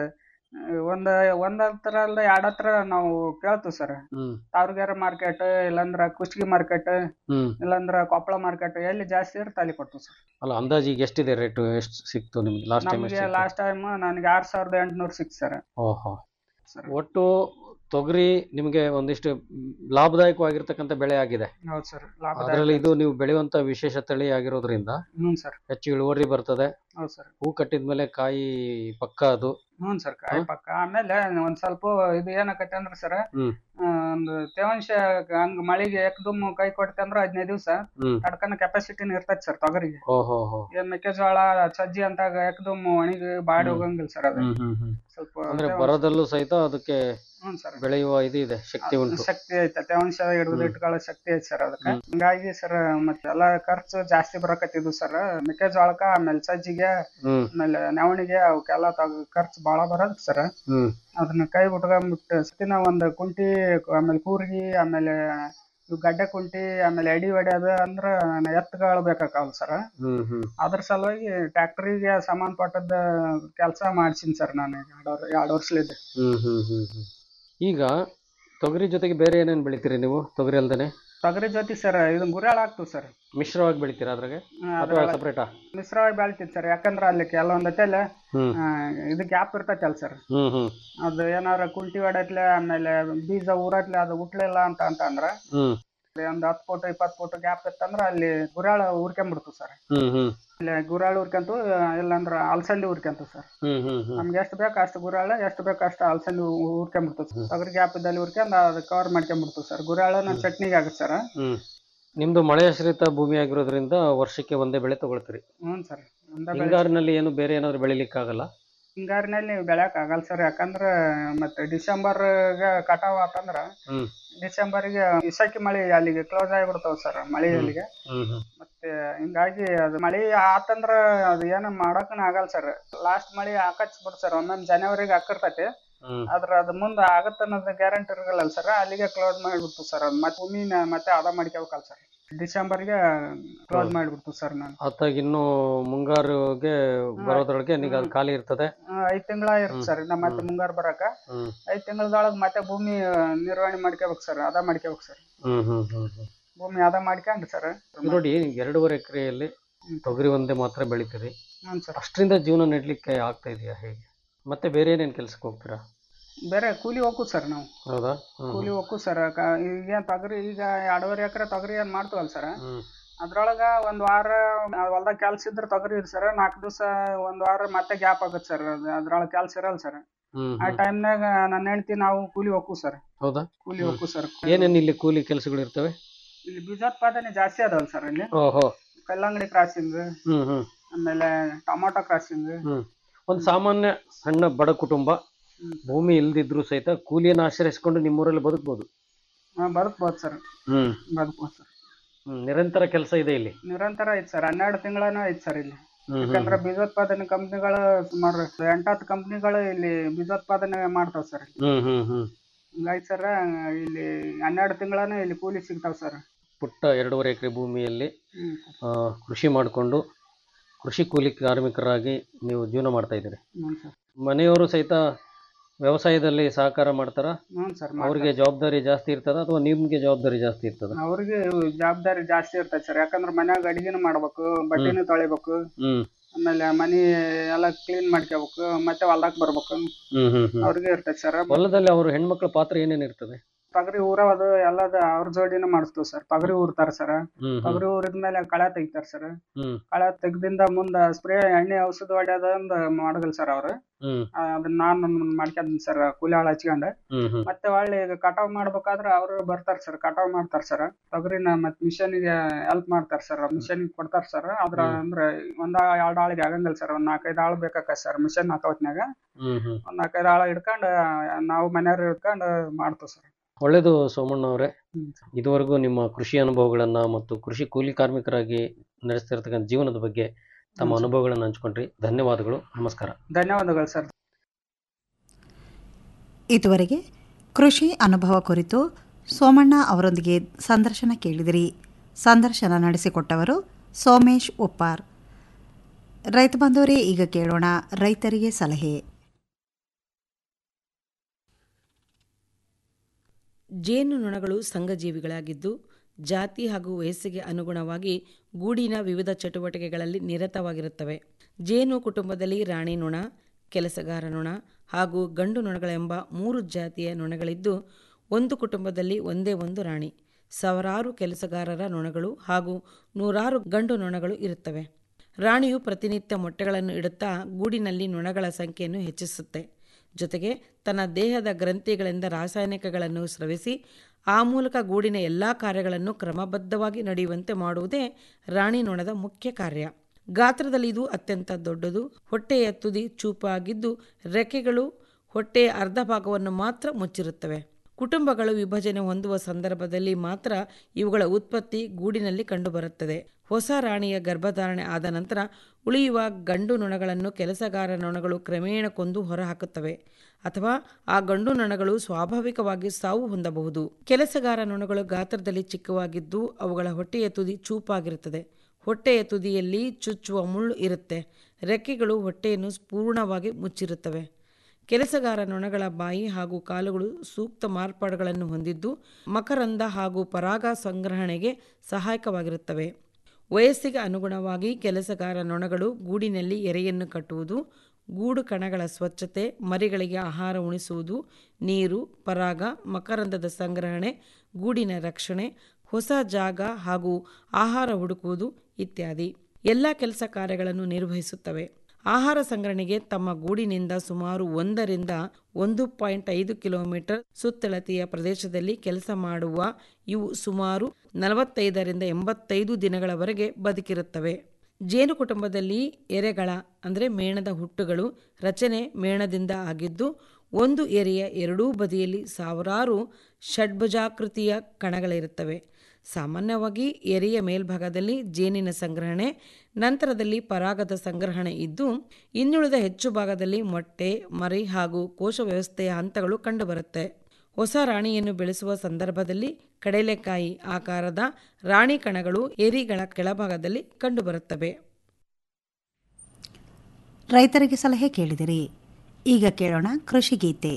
ಒಂದ್ ಒಂದ್ ಹತ್ರ ಅಲ್ಲ ಎರಡ್ ಹತ್ರ ನಾವು ಕೇಳ್ತೀವಿ ಸರ್ ಹ್ಮ್ ತಾವರ್ಗೆರೆ ಮಾರ್ಕೆಟ್ ಇಲ್ಲಾಂದ್ರ ಕುಷ್ಟಗಿ ಮಾರ್ಕೆಟ್ ಹ್ಮ್ ಇಲ್ಲಾಂದ್ರ ಕೊಪ್ಪಳ ಮಾರ್ಕೆಟ್ ಎಲ್ಲಿ ಜಾಸ್ತಿ ಇರುತ್ತೆ ಅಲ್ಲಿ ಕೊಡ್ತೀವಿ ಸರ್ ಅಲ್ಲ ಅಂದಾಜು ಈಗ ಎಷ್ಟಿದೆ ರೇಟ್ ಎಷ್ಟು ಸಿಕ್ತು ನಿಮ್ಗೆ ಲಾಸ್ಟ್ ಟೈಮ್ ನಮ್ಗೆ ಲಾಸ್ಟ್ ಟೈಮ್ ನನಗೆ ಆರ್ ಸಾವಿರದ ಎಂಟುನೂರು ಸಿಕ್ತು ಸರ್ ಓಹೋ ಸರ್ ಒಟ್ಟು ತೊಗರಿ ನಿಮಗೆ ಒಂದಿಷ್ಟು ಮ್, ಲಾಭದಾಯಕವಾಗಿರ್ತಕ್ಕಂಥ ಬೆಳೆ ಆಗಿದೆ ಹೌದು ಸರ್ ಅದರಲ್ಲಿ ಇದು ನೀವು ಬೆಳೆಯುವಂತ ವಿಶೇಷ ತಳಿ ಆಗಿರೋದ್ರಿಂದ ಹ್ಞೂ ಸರ್ ಹೆಚ್ಚು ಇಳುವರಿ ಬರ್ತದೆ ಹೌದು ಸರ್ ಹೂ ಕಟ್ಟಿದ್ಮೇಲೆ ಕಾಯಿ ಪಕ್ಕ ಅದು ಹ್ಞೂ ಸರ್ ಕಾಯಿ ಪಕ್ಕ ಆಮೇಲೆ ಒಂದ್ ಸ್ವಲ್ಪ ಇದು ಏನಾಕೈತೆ ಅಂದ್ರೆ ಸರ್ ಹ್ಮ್. ಒಂದು ತೇವಾಂಶ ಹಂಗ ಮಳಿಗೆ ಏಕದಮ್ ಕೈ ಕೊಡ್ತೆ ಅಂದ್ರೆ ಹದಿನೈದು ದಿವಸ ಹ್ಮ್ ತಡ್ಕನ ಕೆಪಾಸಿಟಿನ ಇರ್ತೈತೆ ಸರ್ ತೊಗರಿಗೆ ಓಹೋ ಹೋ ಏನ್ ಮೆಕ್ಕೆಜೋಳ ಸಜ್ಜಿ ಅಂತಾಗ ಏಕದಮ್ ಒಣಗಿ ಬಾಡಿ ಹೋಗಂಗಿಲ್ಲ ಸರ್ ಅದು ಹ್ಮ್ ಹ್ಮ್ ಹ್ಮ್ ಸ್ವಲ್ಪ ಅಂದ್ರೆ ತೇವಾಂಶ- ಬರದಲ್ಲೂ ಸಹಿತ ಅದಕ್ಕೆ ಹ್ಞೂ ಸರ್ ಬೆಳೆಯುವ ಇದು ಇದೆ ಶಕ್ತಿ ಉಂಟು ಶಕ್ತಿ ಐತೆ ತೇವಾಂಶ ಹಿಡಿದು ಹ್ಮ್. ಇಟ್ಕೊಳ್ಳೋ ಶಕ್ತಿ ಐತೆ ಸರ್ ಅದಕ್ಕೆ ಹ್ಮ್. ಹಿಂಗಾಗಿ ಸರ್ ಮತ್ತೆ ಎಲ್ಲ ಖರ್ಚು ಜಾಸ್ತಿ ಬರಕತ್ತಿದ್ವು ಸರ್ ಮೆಕ್ಕೆಜೋಳಕ್ಕ ಆಮೇಲೆ ಸಜ್ಜಿಗೆ ಹ್ಮ್ ಆಮೇಲೆ ನವಣಿಗೆ ಅವಕ್ಕೆಲ್ಲ ತಗ ಖರ್ಚು ಭಾಳ ಬರೋದು ಸರ್ ಹ್ಮ್ ಅದನ್ನ ಕೈ ಬಿಟ್ಕೊಂಡ್ಬಿಟ್ಟು ಸತಿನ ಒಂದು ಕುಂಟಿ ಆಮೇಲೆ ಕೂರ್ಗಿ ಆಮೇಲೆ ಇವು ಗಡ್ಡೆ ಕುಂಟಿ ಆಮೇಲೆ ಎಡಿ ಹೊಡ್ಯೋದು ಅಂದ್ರೆ ಎತ್ತುಗಳು ಬೇಕಾಕಾವ್ ಸರ್ ಹ್ಮ್ ಹ್ಮ್ ಅದ್ರ ಸಲುವಾಗಿ ಟ್ಯಾಕ್ಟ್ರಿಗೆ ಸಂಬಂಧಪಟ್ಟದ ಕೆಲಸ ಮಾಡ್ಸಿನಿ ಸರ್ ನಾನು ಎರಡು ವರ್- ಎರಡು ವರ್ಷಲಿದ್ದೆ ಹ್ಮ್ ಹ್ಮ್ ಹ್ಮ್ ಹ್ಮ್ ಈಗ ತೊಗರಿ ಜೊತೆಗೆ ಬೇರೆ ಏನೇನ್ ಬೆಳಿತೀರಿ ನೀವು ತೊಗರಿ ಅಲ್ದೇನೆ ತೊಗರಿ ಜೊತೆ ಸರ್ ಇದು ಗುರಾಳ ಆಗ್ತದೆ ಸರ್ ಮಿಶ್ರವಾಗಿ ಬೆಳಿತೀರಾ ಅದ್ರಾಗೆ ಅಥವಾ ಅದ್ರೊಳಗೆ ಸಪ್ರೇಟಾ ಮಿಶ್ರವಾಗಿ ಬೆಳಿತಿತ್ತು ಸರ್ ಯಾಕಂದ್ರೆ ಅಲ್ಲಿ ಕೆಲವೊಂದು ಹೊತ್ತಲ್ಲಿ ಹ್ಮ್ ಇದು ಗ್ಯಾಪ್ ಇರ್ತೈತಲ್ಲ ಸರ್ ಹ್ಮ್ ಹ್ಮ್ ಅದು ಏನಾರ ಕುಂಟಿ ಹೊಡತ್ಲೆ ಆಮೇಲೆ ಬೀಜ ಊರತ್ಲೆ ಅದು ಹುಟ್ಲಿಲ್ಲ ಅಂತ ಅಂತಂದ್ರೆ ಹ್ಮ್ ಒಂದು ಹತ್ತು ಫೋಟೋ ಇಪ್ಪತ್ತು ಫೋಟೋ ಗ್ಯಾಪ್ ಇತ್ತಂದ್ರೆ ಅಲ್ಲಿ ಗುರಾಳ ಊರ್ಕೊಂಡ್ಬಿಡ್ತು ಸರ್ ಹ್ಮ್ ಹ್ಮ್ ಇಲ್ಲಿ ಗುರಾಳ ಊರ್ಕೊಂತು ಇಲ್ಲಾಂದ್ರೆ ಅಲಸಂದಿ ಊರ್ಕೊಂತು ಸರ್ ಹ್ಮ್ ಹ್ಮ್ ಹ್ಮ್ ನಮ್ಗೆ ಎಷ್ಟು ಬೇಕು ಅಷ್ಟು ಗುರಾಳ ಎಷ್ಟು ಬೇಕು ಅಷ್ಟು ಅಲಸಂದಿ ಊರ್ಕೊಂಡ್ಬಿಡ್ತು ಸರ್ ತೊಗರಿ ಗ್ಯಾಪ್ ಇದ್ದಲ್ಲಿ ಊರ್ಕೊಂಡು ಅದು ಕವರ್ ಮಾಡ್ಕೊಂಡ್ಬಿಡ್ತು ಸರ್ ಗುರಾಳ ನಮ್ಮ ಚಟ್ನಿಗೆ ಆಗುತ್ತೆ ಸರ್ ಹ್ಮ್ ನಿಮ್ದು ಮಳೆ ಆಶ್ರಿತ ಭೂಮಿ ಆಗಿರೋದ್ರಿಂದ ವರ್ಷಕ್ಕೆ ಒಂದೇ ಬೆಳೆ ತಗೊಳ್ತೀರಿ ಹ್ಞೂ ಸರ್ ಒಂದ ಬೆಳೆ ಹಿಂಗಾರಿನಲ್ಲಿ ಏನು ಬೇರೆ ಏನಾದ್ರು ಬೆಳಿಲಿಕ್ಕಾಗಲ್ಲ ಹಿಂಗಾರಿನಲ್ಲಿ ಬೆಳ್ಯಾಕ ಆಗಲ್ಲ ಸರ್ ಯಾಕಂದ್ರೆ ಮತ್ತೆ ಡಿಸೆಂಬರ್ಗೆ ಕಟಾವ್ ಆತಂದ್ರ ಹ್ಮ್ ಡಿಸೆಂಬರ್ಗೆ ಇಸಕಿ ಮಳೆ ಅಲ್ಲಿಗೆ ಕ್ಲೋಸ್ ಆಗಿಬಿಡ್ತಾವ ಸರ್ ಮಳೆ ಅಲ್ಲಿಗೆ ಹ್ಮ್ ಹ್ಮ್ ಮತ್ತೆ ಹಿಂಗಾಗಿ ಅದು ಮಳಿ ಆತಂದ್ರ ಅದು ಏನು ಮಾಡಕ್ಕನ ಆಗಲ್ಲ ಸರ್ ಲಾಸ್ಟ್ ಮಳಿ ಹಾಕಚ್ ಬಿಡ್ ಸರ್ ಒಮ್ಮೊಮ್ಮೆ ಜನವರಿಗೆ ಹಾಕಿರ್ತೈತಿ ಹ್ಮ್ ಆದ್ರ ಅದು ಮುಂದೆ ಆಗತ್ತ ಅನ್ನೋದು ಗ್ಯಾರಂಟಿ ಇರಲ್ಲ ಸರ್ ಅಲ್ಲಿಗೆ ಕ್ಲೋಸ್ ಮಾಡಿಬಿಡ್ತು ಸರ್ ಅದು ಮತ್ತೆ ಭೂಮಿನ ಮತ್ತೆ ಅದ ಮಾಡ್ಕೋಬೇಕಲ್ಲ ಸರ್ ಡಿಸೆಂಬರ್ಗೆ ಕ್ಲೋಸ್ ಹೌದು. ಮಾಡಿಬಿಡ್ತು ಸರ್ ನಾನು ಅತ್ತಾಗ ಇನ್ನು ಮುಂಗಾರುಗೆ ಬರೋದ್ರೊಳಗೆ ನಿಗ ಅದು ಖಾಲಿ ಇರ್ತದೆ ಐದು ತಿಂಗಳ ಇರುತ್ತೆ ಸರ್ ನಮ್ಮ ಮತ್ತೆ ಹ್ಮ್. ಮುಂಗಾರು ಬರಕ ಹ್ಮ್ ಐದು ತಿಂಗಳದೊಳಗೆ ಮತ್ತೆ ಭೂಮಿ ಆ, ನಿರ್ವಹಣೆ ಮಾಡ್ಕೋಬೇಕು ಸರ್ ಅದ ಮಾಡ್ಕೋಬೇಕು ಸರ್ ಹ್ಮ್ ಹ್ಮ್ ಹ್ಮ್ ಹ್ಮ್ ಭೂಮಿ ಅದ ಮಾಡ್ಕೊಂಡು ಸರ್ ಈಗ ನೋಡಿ ಎರಡೂವರೆ ಎಕರೆಯಲ್ಲಿ ಹ್ಮ್. ತೊಗರಿ ಒಂದೇ ಮಾತ್ರ ಬೆಳಿತೀರಿ ಹ್ಞೂ ಸರ್ ಅಷ್ಟರಿಂದ ಜೀವನ ನೆಡ್ಲಿಕ್ಕೆ ಆಗ್ತಾ ಇದೆಯಾ ಹೇಗೆ ಮತ್ತೆ ಬೇರೆ ಏನೇನು ಕೆಲ್ಸಕ್ಕೆ ಹೋಗ್ತೀರಾ ಬೇರೆ ಕೂಲಿ ಹೋಗ್ಬೋದು ಸರ್ ನಾವು ಹೌದಾ ಹ್ಮ್ ಕೂಲಿ ಹೋಗ್ಬೋದು ಸರ್ ಈಗೇನು ತೊಗರಿ ಈಗ ಎರಡೂವರೆ ಎಕರೆ ತೊಗರಿ ಏನು ಮಾಡ್ತೀವಲ್ಲ ಸರ್ ಹ್ಮ್ ಅದ್ರೊಳಗ ಒಂದ್ ವಾರ ಹೊಲ್ದಾಗ ಕೆಲ್ಸ ಇದ್ರೆ ತೊಗರಿ ಸರ್ ನಾಲ್ಕು ದಿವಸ ಒಂದ್ ವಾರ ಮತ್ತೆ ಗ್ಯಾಪ್ ಆಗುತ್ತೆ ಸರ್ ಅದ್ರೊಳಗೆ ಕೆಲ್ಸ ಇರಲ್ಲ ಸರ್ ಹ್ಮ್ ಆ ಹ್ಮ್. ಟೈಮ್ನಾಗ ನನ್ನ ಹೆಂಡತಿ ನಾವು ಕೂಲಿ ಹೋಗ್ಕು ಸರ್ ಹೌದಾ ಕೂಲಿ ಹ್ಮ್. ಹೋಗ್ಕು ಸರ್ ಏನೇನು ಇಲ್ಲಿ ಕೂಲಿ ಕೆಲಸಗಳು ಇರ್ತವೆ ಇಲ್ಲಿ ಬೀಜೋತ್ಪಾದನೆ ಜಾಸ್ತಿ ಅದಾವಲ್ಲ ಸರ್ ಇಲ್ಲಿ ಓಹೋ ಕಲ್ಲಂಗಡಿ ಕ್ರಾಸಿಂಗ್ ಹ್ಮ್ ಹ್ಮ್ ಆಮೇಲೆ ಟೊಮಾಟೊ ಕ್ರಾಸಿಂಗ್ ಹ್ಮ್ ಒಂದು ಸಾಮಾನ್ಯ ಸಣ್ಣ ಬಡ ಕುಟುಂಬ ಹ್ಮ್. ಭೂಮಿ ಇಲ್ದಿದ್ರು ಸಹಿತ ಕೂಲಿಯನ್ನು ಆಶ್ರಯಿಸ್ಕೊಂಡು ನಿಮ್ಮೂರಲ್ಲಿ ಬದುಕ್ಬೋದು ಬದುಕ್ಬೋದು ಸರ್ ಹ್ಮ್ ಬದುಕ್ಬೋದು ಸರ್ ಹ್ಮ್, ನಿರಂತರ ಕೆಲಸ ಇದೆ ಇಲ್ಲಿ ನಿರಂತರ ಐತ್ ಸರ್ ಹನ್ನೆರಡು ತಿಂಗಳನ ಐತ್ ಸರ್ ಇಲ್ಲಿ ಹ್ಮ್, ಹ್ಮ್, ಯಾಕಂದ್ರೆ ಬೀಜೋತ್ಪಾದನೆ ಕಂಪ್ನಿಗಳು ಸುಮಾರು ಎಂಟತ್ತು ಕಂಪ್ನಿಗಳು ಇಲ್ಲಿ ಬೀಜೋತ್ಪಾದನೆ ಮಾಡ್ತಾವ ಸರ್ ಹ್ಮ್ ಹ್ಮ್ ಹ್ಮ್ ಹಿಂಗಾಗಿ ಸರ್ ಇಲ್ಲಿ ಹನ್ನೆರಡು ತಿಂಗಳನ ಇಲ್ಲಿ ಕೂಲಿ ಸಿಗ್ತಾವ ಸರ್ ಪುಟ್ಟ ಎರಡೂವರೆ ಎಕರೆ ಭೂಮಿಯಲ್ಲಿ ಹ್ಮ್ ಆ, ಕೃಷಿ ಮಾಡಿಕೊಂಡು ಕೃಷಿ ಕೂಲಿ ಕಾರ್ಮಿಕರಾಗಿ ನೀವು ಜೀವನ ಮಾಡ್ತಾ ಇದ್ದೀರಿ ಹ್ಞೂ ಸರ್ ಮನೆಯವರು ಸಹಿತ ವ್ಯವಸಾಯದಲ್ಲಿ ಸಹಕಾರ ಮಾಡ್ತಾರ ಹ್ಞೂ ಸರ್ ಅವ್ರಿಗೆ ಜವಾಬ್ದಾರಿ ಜಾಸ್ತಿ ಇರ್ತದ ಅಥವಾ ನಿಮ್ಗೆ ಜವಾಬ್ದಾರಿ ಜಾಸ್ತಿ ಇರ್ತದ ಅವ್ರಿಗೆ ಜವಾಬ್ದಾರಿ ಜಾಸ್ತಿ ಇರ್ತೈತೆ ಸರ್ ಯಾಕಂದ್ರೆ ಮನ್ಯಾಗ ಅಡಿಗೆನೂ ಮಾಡ್ಬೇಕು ಬಟ್ಟೆನೂ ತೊಳಿಬೇಕು ಹ್ಮ್ ಆಮೇಲೆ ಮನಿ ಎಲ್ಲ ಕ್ಲೀನ್ ಮಾಡ್ಕೋಬೇಕು ಮತ್ತೆ ಹೊಲ್ದಾಗ ಬರ್ಬೇಕು ಹ್ಮ್ ಹ್ಮ್ ಹ್ಮ್ ಅವ್ರಿಗೆ ಇರ್ತೈತೆ ಸರ್ ಹೊಲದಲ್ಲಿ ಅವರು ಹೆಣ್ಮಕ್ಳ ಪಾತ್ರ ಏನೇನ್ ಇರ್ತದೆ ಪಗರಿ ಊರವದು ಎಲ್ಲದ ಅವ್ರ ಜೋಡಿನ ಮಾಡಿಸ್ತೀವಿ ಸರ್ ಪಗರಿ ಊರ್ತಾರ ಸರ್ ಹ್ಮ್ ಹ್ಮ್ ಪಗರಿ ಊರಿದ್ಮೇಲೆ ಕಳೆ ತೆಗಿತಾರ ಸರ್ ಹ್ಮ್ ಕಳೆ ತೆಗ್ದಿಂದ ಮುಂದ ಸ್ಪ್ರೇ ಎಣ್ಣೆ ಔಷಧ ಹೊಡ್ಯೋದಂದ ಮಾಡಗಲ್ ಸರ್ ಅವ್ರು ಹ್ಮ್ ಆ, ಅದನ್ನ ನಾನು ಮಾಡ್ಕೊಂಡ್ ಸರ್ ಕೂಲಿ ಆಳು ಹಚ್ಕೊಂಡ್ ಹ್ಮ್ ಹ್ಮ್ ಮತ್ತೆ ಒಳ್ಳೆ ಈಗ ಕಟಾವ್ ಮಾಡ್ಬೇಕಾದ್ರೆ ಅವ್ರು ಬರ್ತಾರ ಸರ್ ಕಟಾವ್ ಮಾಡ್ತಾರ ಸರ್ ತೊಗರಿನ ಮತ್ ಮಿಷನ್ಗೆ ಹೆಲ್ಪ್ ಮಾಡ್ತಾರ ಸರ್ ಮಿಷನ್ ಕೊಡ್ತಾರ ಸರ್ ಅದ್ರ ಹ್ಮ್. ಅಂದ್ರೆ ಒಂದ ಎರಡ್ ಆಳಿಗೆ ಆಗಂಗಿಲ್ಲ ಸರ್ ಒಂದ್ ನಾಲ್ಕೈದು ಆಳು ಬೇಕಾಕ ಸರ್ ಮಿಷನ್ ಹಾಕೋತ್ನಾಗ ಹ್ಮ್ ಹ್ಮ್ ಒಂದ್ ನಾಲ್ಕೈದು ಆಳು ಹಿಡ್ಕೊಂಡು ನಾವು ಮನೆಯವ್ರು ಹಿಡ್ಕೊಂಡು ಮಾಡ್ತೀವಿ ಸರ್ ಒಳ್ಳೇದು ಸೋಮಣ್ಣ ಅವರೇ ಹ್ಮ್. ಇದುವರೆಗೂ ನಿಮ್ಮ ಕೃಷಿ ಅನುಭವಗಳನ್ನ ಮತ್ತು ಕೃಷಿ ಕೂಲಿ ಕಾರ್ಮಿಕರಾಗಿ ನಡೆಸ್ತಿರ್ತಕ್ಕಂಥ ಜೀವನದ ಬಗ್ಗೆ ತಮ್ಮ ಹ್ಮ್. ಅನುಭವಗಳನ್ನು ಹಂಚ್ಕೊಂಡ್ರಿ ಧನ್ಯವಾದಗಳು ನಮಸ್ಕಾರ ಧನ್ಯವಾದಗಳು ಸರ್ ಇದುವರೆಗೆ ಕೃಷಿ ಅನುಭವ ಕುರಿತು ಸೋಮಣ್ಣ ಅವರೊಂದಿಗೆ ಸಂದರ್ಶನ ಕೇಳಿದಿರಿ ಸಂದರ್ಶನ ನಡೆಸಿಕೊಟ್ಟವರು ಸೋಮೇಶ್ ಉಪ್ಪಾರ್ ರೈತ ಬಂಧುವರೇ ಈಗ ಕೇಳೋಣ ರೈತರಿಗೆ ಸಲಹೆ ಜೇನುನೊಣಗಳು ಸಂಘಜೀವಿಗಳಾಗಿದ್ದು ಜಾತಿ ಹಾಗೂ ವಯಸ್ಸಿಗೆ ಅನುಗುಣವಾಗಿ ಗೂಡಿನ ವಿವಿಧ ಚಟುವಟಿಕೆಗಳಲ್ಲಿ ನಿರತವಾಗಿರುತ್ತವೆ ಜೇನು ಕುಟುಂಬದಲ್ಲಿ ರಾಣಿ ನೊಣ ಕೆಲಸಗಾರ ನೊಣ ಹಾಗೂ ಗಂಡು ನೊಣಗಳೆಂಬ ಮೂರು ಜಾತಿಯ ನೊಣಗಳಿದ್ದು ಒಂದು ಕುಟುಂಬದಲ್ಲಿ ಒಂದೇ ಒಂದು ರಾಣಿ ಸಾವಿರಾರು ಕೆಲಸಗಾರರ ನೊಣಗಳು ಹಾಗೂ ನೂರಾರು ಗಂಡು ನೊಣಗಳು ಇರುತ್ತವೆ ರಾಣಿಯು ಪ್ರತಿನಿತ್ಯ ಮೊಟ್ಟೆಗಳನ್ನು ಇಡುತ್ತಾ ಗೂಡಿನಲ್ಲಿ ನೊಣಗಳ ಸಂಖ್ಯೆಯನ್ನು ಹೆಚ್ಚಿಸುತ್ತೆ ಜೊತೆಗೆ ತನ್ನ ದೇಹದ ಗ್ರಂಥಿಗಳಿಂದ ರಾಸಾಯನಿಕಗಳನ್ನು ಸ್ರವಿಸಿ ಆ ಮೂಲಕ ಗೂಡಿನ ಎಲ್ಲ ಕಾರ್ಯಗಳನ್ನು ಕ್ರಮಬದ್ಧವಾಗಿ ನಡೆಯುವಂತೆ ಮಾಡುವುದೇ ರಾಣಿ ನೊಣದ ಮುಖ್ಯ ಕಾರ್ಯ ಗಾತ್ರದಲ್ಲಿ ಇದು ಅತ್ಯಂತ ದೊಡ್ಡದು ಹೊಟ್ಟೆಯ ತುದಿ ಚೂಪಾಗಿದ್ದು ರೆಕ್ಕೆಗಳು ಹೊಟ್ಟೆಯ ಅರ್ಧ ಭಾಗವನ್ನು ಮಾತ್ರ ಮುಚ್ಚಿರುತ್ತವೆ ಕುಟುಂಬಗಳು ವಿಭಜನೆ ಹೊಂದುವ ಸಂದರ್ಭದಲ್ಲಿ ಮಾತ್ರ ಇವುಗಳ ಉತ್ಪತ್ತಿ ಗೂಡಿನಲ್ಲಿ ಕಂಡುಬರುತ್ತದೆ ಹೊಸ ರಾಣಿಯ ಗರ್ಭಧಾರಣೆ ಆದ ನಂತರ ಉಳಿಯುವ ಗಂಡು ನೊಣಗಳನ್ನು ಕೆಲಸಗಾರ ನೊಣಗಳು ಕ್ರಮೇಣ ಕೊಂದು ಹೊರಹಾಕುತ್ತವೆ ಅಥವಾ ಆ ಗಂಡು ನೊಣಗಳು ಸ್ವಾಭಾವಿಕವಾಗಿ ಸಾವು ಹೊಂದಬಹುದು ಕೆಲಸಗಾರ ನೊಣಗಳು ಗಾತ್ರದಲ್ಲಿ ಚಿಕ್ಕವಾಗಿದ್ದು ಅವುಗಳ ಹೊಟ್ಟೆಯ ತುದಿ ಚೂಪಾಗಿರುತ್ತದೆ ಹೊಟ್ಟೆಯ ತುದಿಯಲ್ಲಿ ಚುಚ್ಚುವ ಮುಳ್ಳು ಇರುತ್ತೆ ರೆಕ್ಕೆಗಳು ಹೊಟ್ಟೆಯನ್ನು ಪೂರ್ಣವಾಗಿ ಮುಚ್ಚಿರುತ್ತವೆ ಕೆಲಸಗಾರ ನೊಣಗಳ ಬಾಯಿ ಹಾಗೂ ಕಾಲುಗಳು ಸೂಕ್ತ ಮಾರ್ಪಾಡುಗಳನ್ನು ಹೊಂದಿದ್ದು ಮಕರಂದ ಹಾಗೂ ಪರಾಗ ಸಂಗ್ರಹಣೆಗೆ ಸಹಾಯಕವಾಗಿರುತ್ತವೆ ವಯಸ್ಸಿಗೆ ಅನುಗುಣವಾಗಿ ಕೆಲಸಗಾರ ನೊಣಗಳು ಗೂಡಿನಲ್ಲಿ ಎರೆಯನ್ನು ಕಟ್ಟುವುದು ಗೂಡು ಕಣಗಳ ಸ್ವಚ್ಛತೆ ಮರಿಗಳಿಗೆ ಆಹಾರ ಉಣಿಸುವುದು ನೀರು ಪರಾಗ ಮಕರಂದದ ಸಂಗ್ರಹಣೆ ಗೂಡಿನ ರಕ್ಷಣೆ ಹೊಸ ಜಾಗ ಹಾಗೂ ಆಹಾರ ಹುಡುಕುವುದು ಇತ್ಯಾದಿ ಎಲ್ಲ ಕೆಲಸ ಕಾರ್ಯಗಳನ್ನು ನಿರ್ವಹಿಸುತ್ತವೆ ಆಹಾರ ಸಂಗ್ರಹಣೆಗೆ ತಮ್ಮ ಗೂಡಿನಿಂದ ಸುಮಾರು ಒಂದರಿಂದ ಒಂದು ಪಾಯಿಂಟ್ ಐದು ಕಿಲೋಮೀಟರ್ ಸುತ್ತಳತೆಯ ಪ್ರದೇಶದಲ್ಲಿ ಕೆಲಸ ಮಾಡುವ ಇವು ಸುಮಾರು ನಲವತ್ತೈದರಿಂದ ಎಂಬತ್ತೈದು ದಿನಗಳವರೆಗೆ ಬದುಕಿರುತ್ತವೆ ಜೇನು ಕುಟುಂಬದಲ್ಲಿ ಎರೆಗಳ ಅಂದರೆ ಮೇಣದ ಹುಟ್ಟುಗಳು ರಚನೆ ಮೇಣದಿಂದ ಆಗಿದ್ದು ಒಂದು ಎರೆಯ ಎರಡೂ ಬದಿಯಲ್ಲಿ ಸಾವಿರಾರು ಷಡ್ಭುಜಾಕೃತಿಯ ಕಣಗಳಿರುತ್ತವೆ ಸಾಮಾನ್ಯವಾಗಿ ಎರೆಯ ಮೇಲ್ಭಾಗದಲ್ಲಿ ಜೇನಿನ ಸಂಗ್ರಹಣೆ ನಂತರದಲ್ಲಿ ಪರಾಗದ ಸಂಗ್ರಹಣೆ ಇದ್ದು ಇನ್ನುಳಿದ ಹೆಚ್ಚು ಭಾಗದಲ್ಲಿ ಮೊಟ್ಟೆ ಮರಿ ಹಾಗೂ ಕೋಶ ವ್ಯವಸ್ಥೆಯ ಹಂತಗಳು ಕಂಡುಬರುತ್ತೆ ಹೊಸ ರಾಣಿಯನ್ನು ಬೆಳೆಸುವ ಸಂದರ್ಭದಲ್ಲಿ ಕಡಲೆಕಾಯಿ ಆಕಾರದ ರಾಣಿ ಕಣಗಳು ಏರಿಗಳ ಕೆಳಭಾಗದಲ್ಲಿ ಕಂಡುಬರುತ್ತವೆ ರೈತರಿಗೆ ಸಲಹೆ ಕೇಳಿದಿರಿ ಈಗ ಕೇಳೋಣ ಕೃಷಿ ಗೀತೆ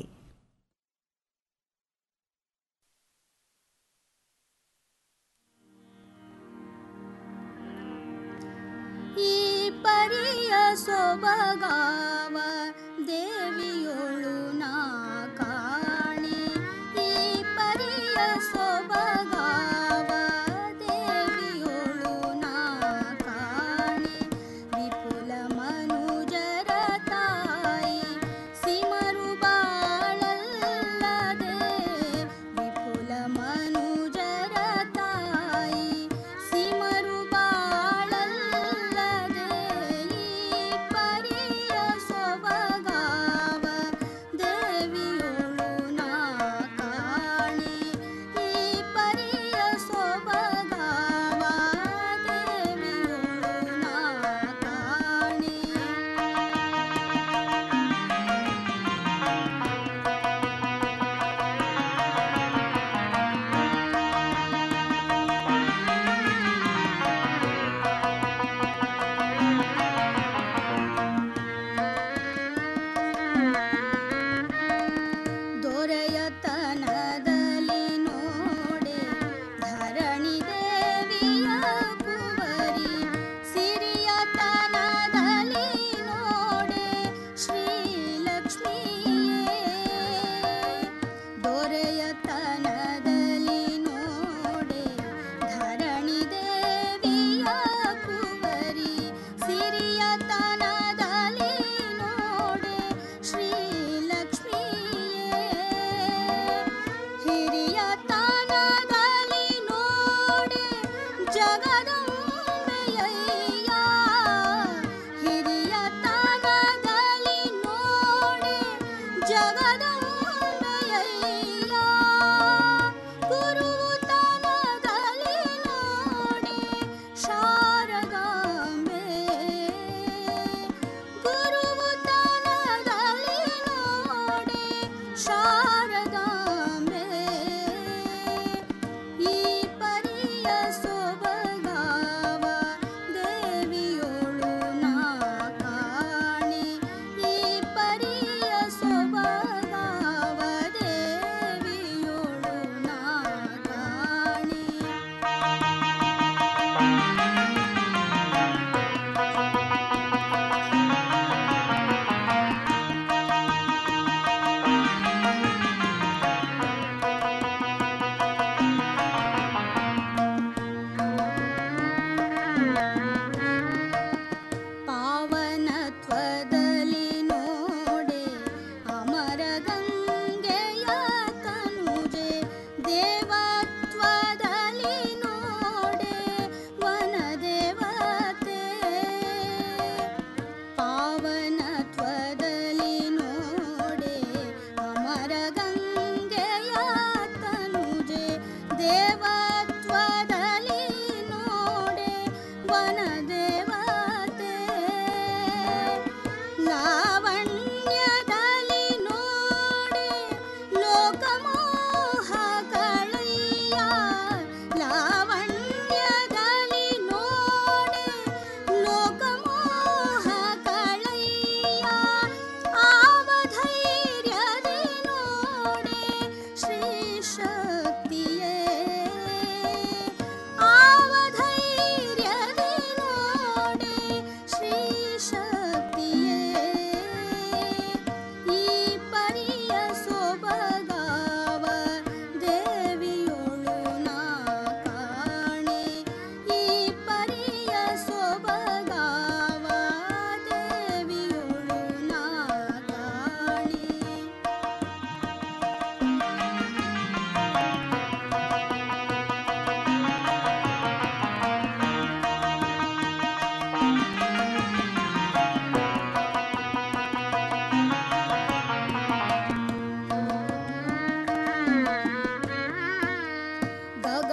ಈ ಪರಿಯ ಸೊಬಗಾವ ದೇವಿಯೊಳು ನಾ ಕಾಣೆ ಈ ಪರಿಯ ಸೊಬಗಾವ ದೇವಿಯೊಳು ನಾ ಕಾಣೆ ವಿಪುಲ ಮನುಜರ ತಾಯಿ ಸಿಮರು ಬಾಳಲ್ಲದೆ ವಿಪುಲ ಮನುಜರ ತಾಯಿ ಸಿಮರು ಬಾಳಲ್ಲದೆ ಈ ಪರಿಯ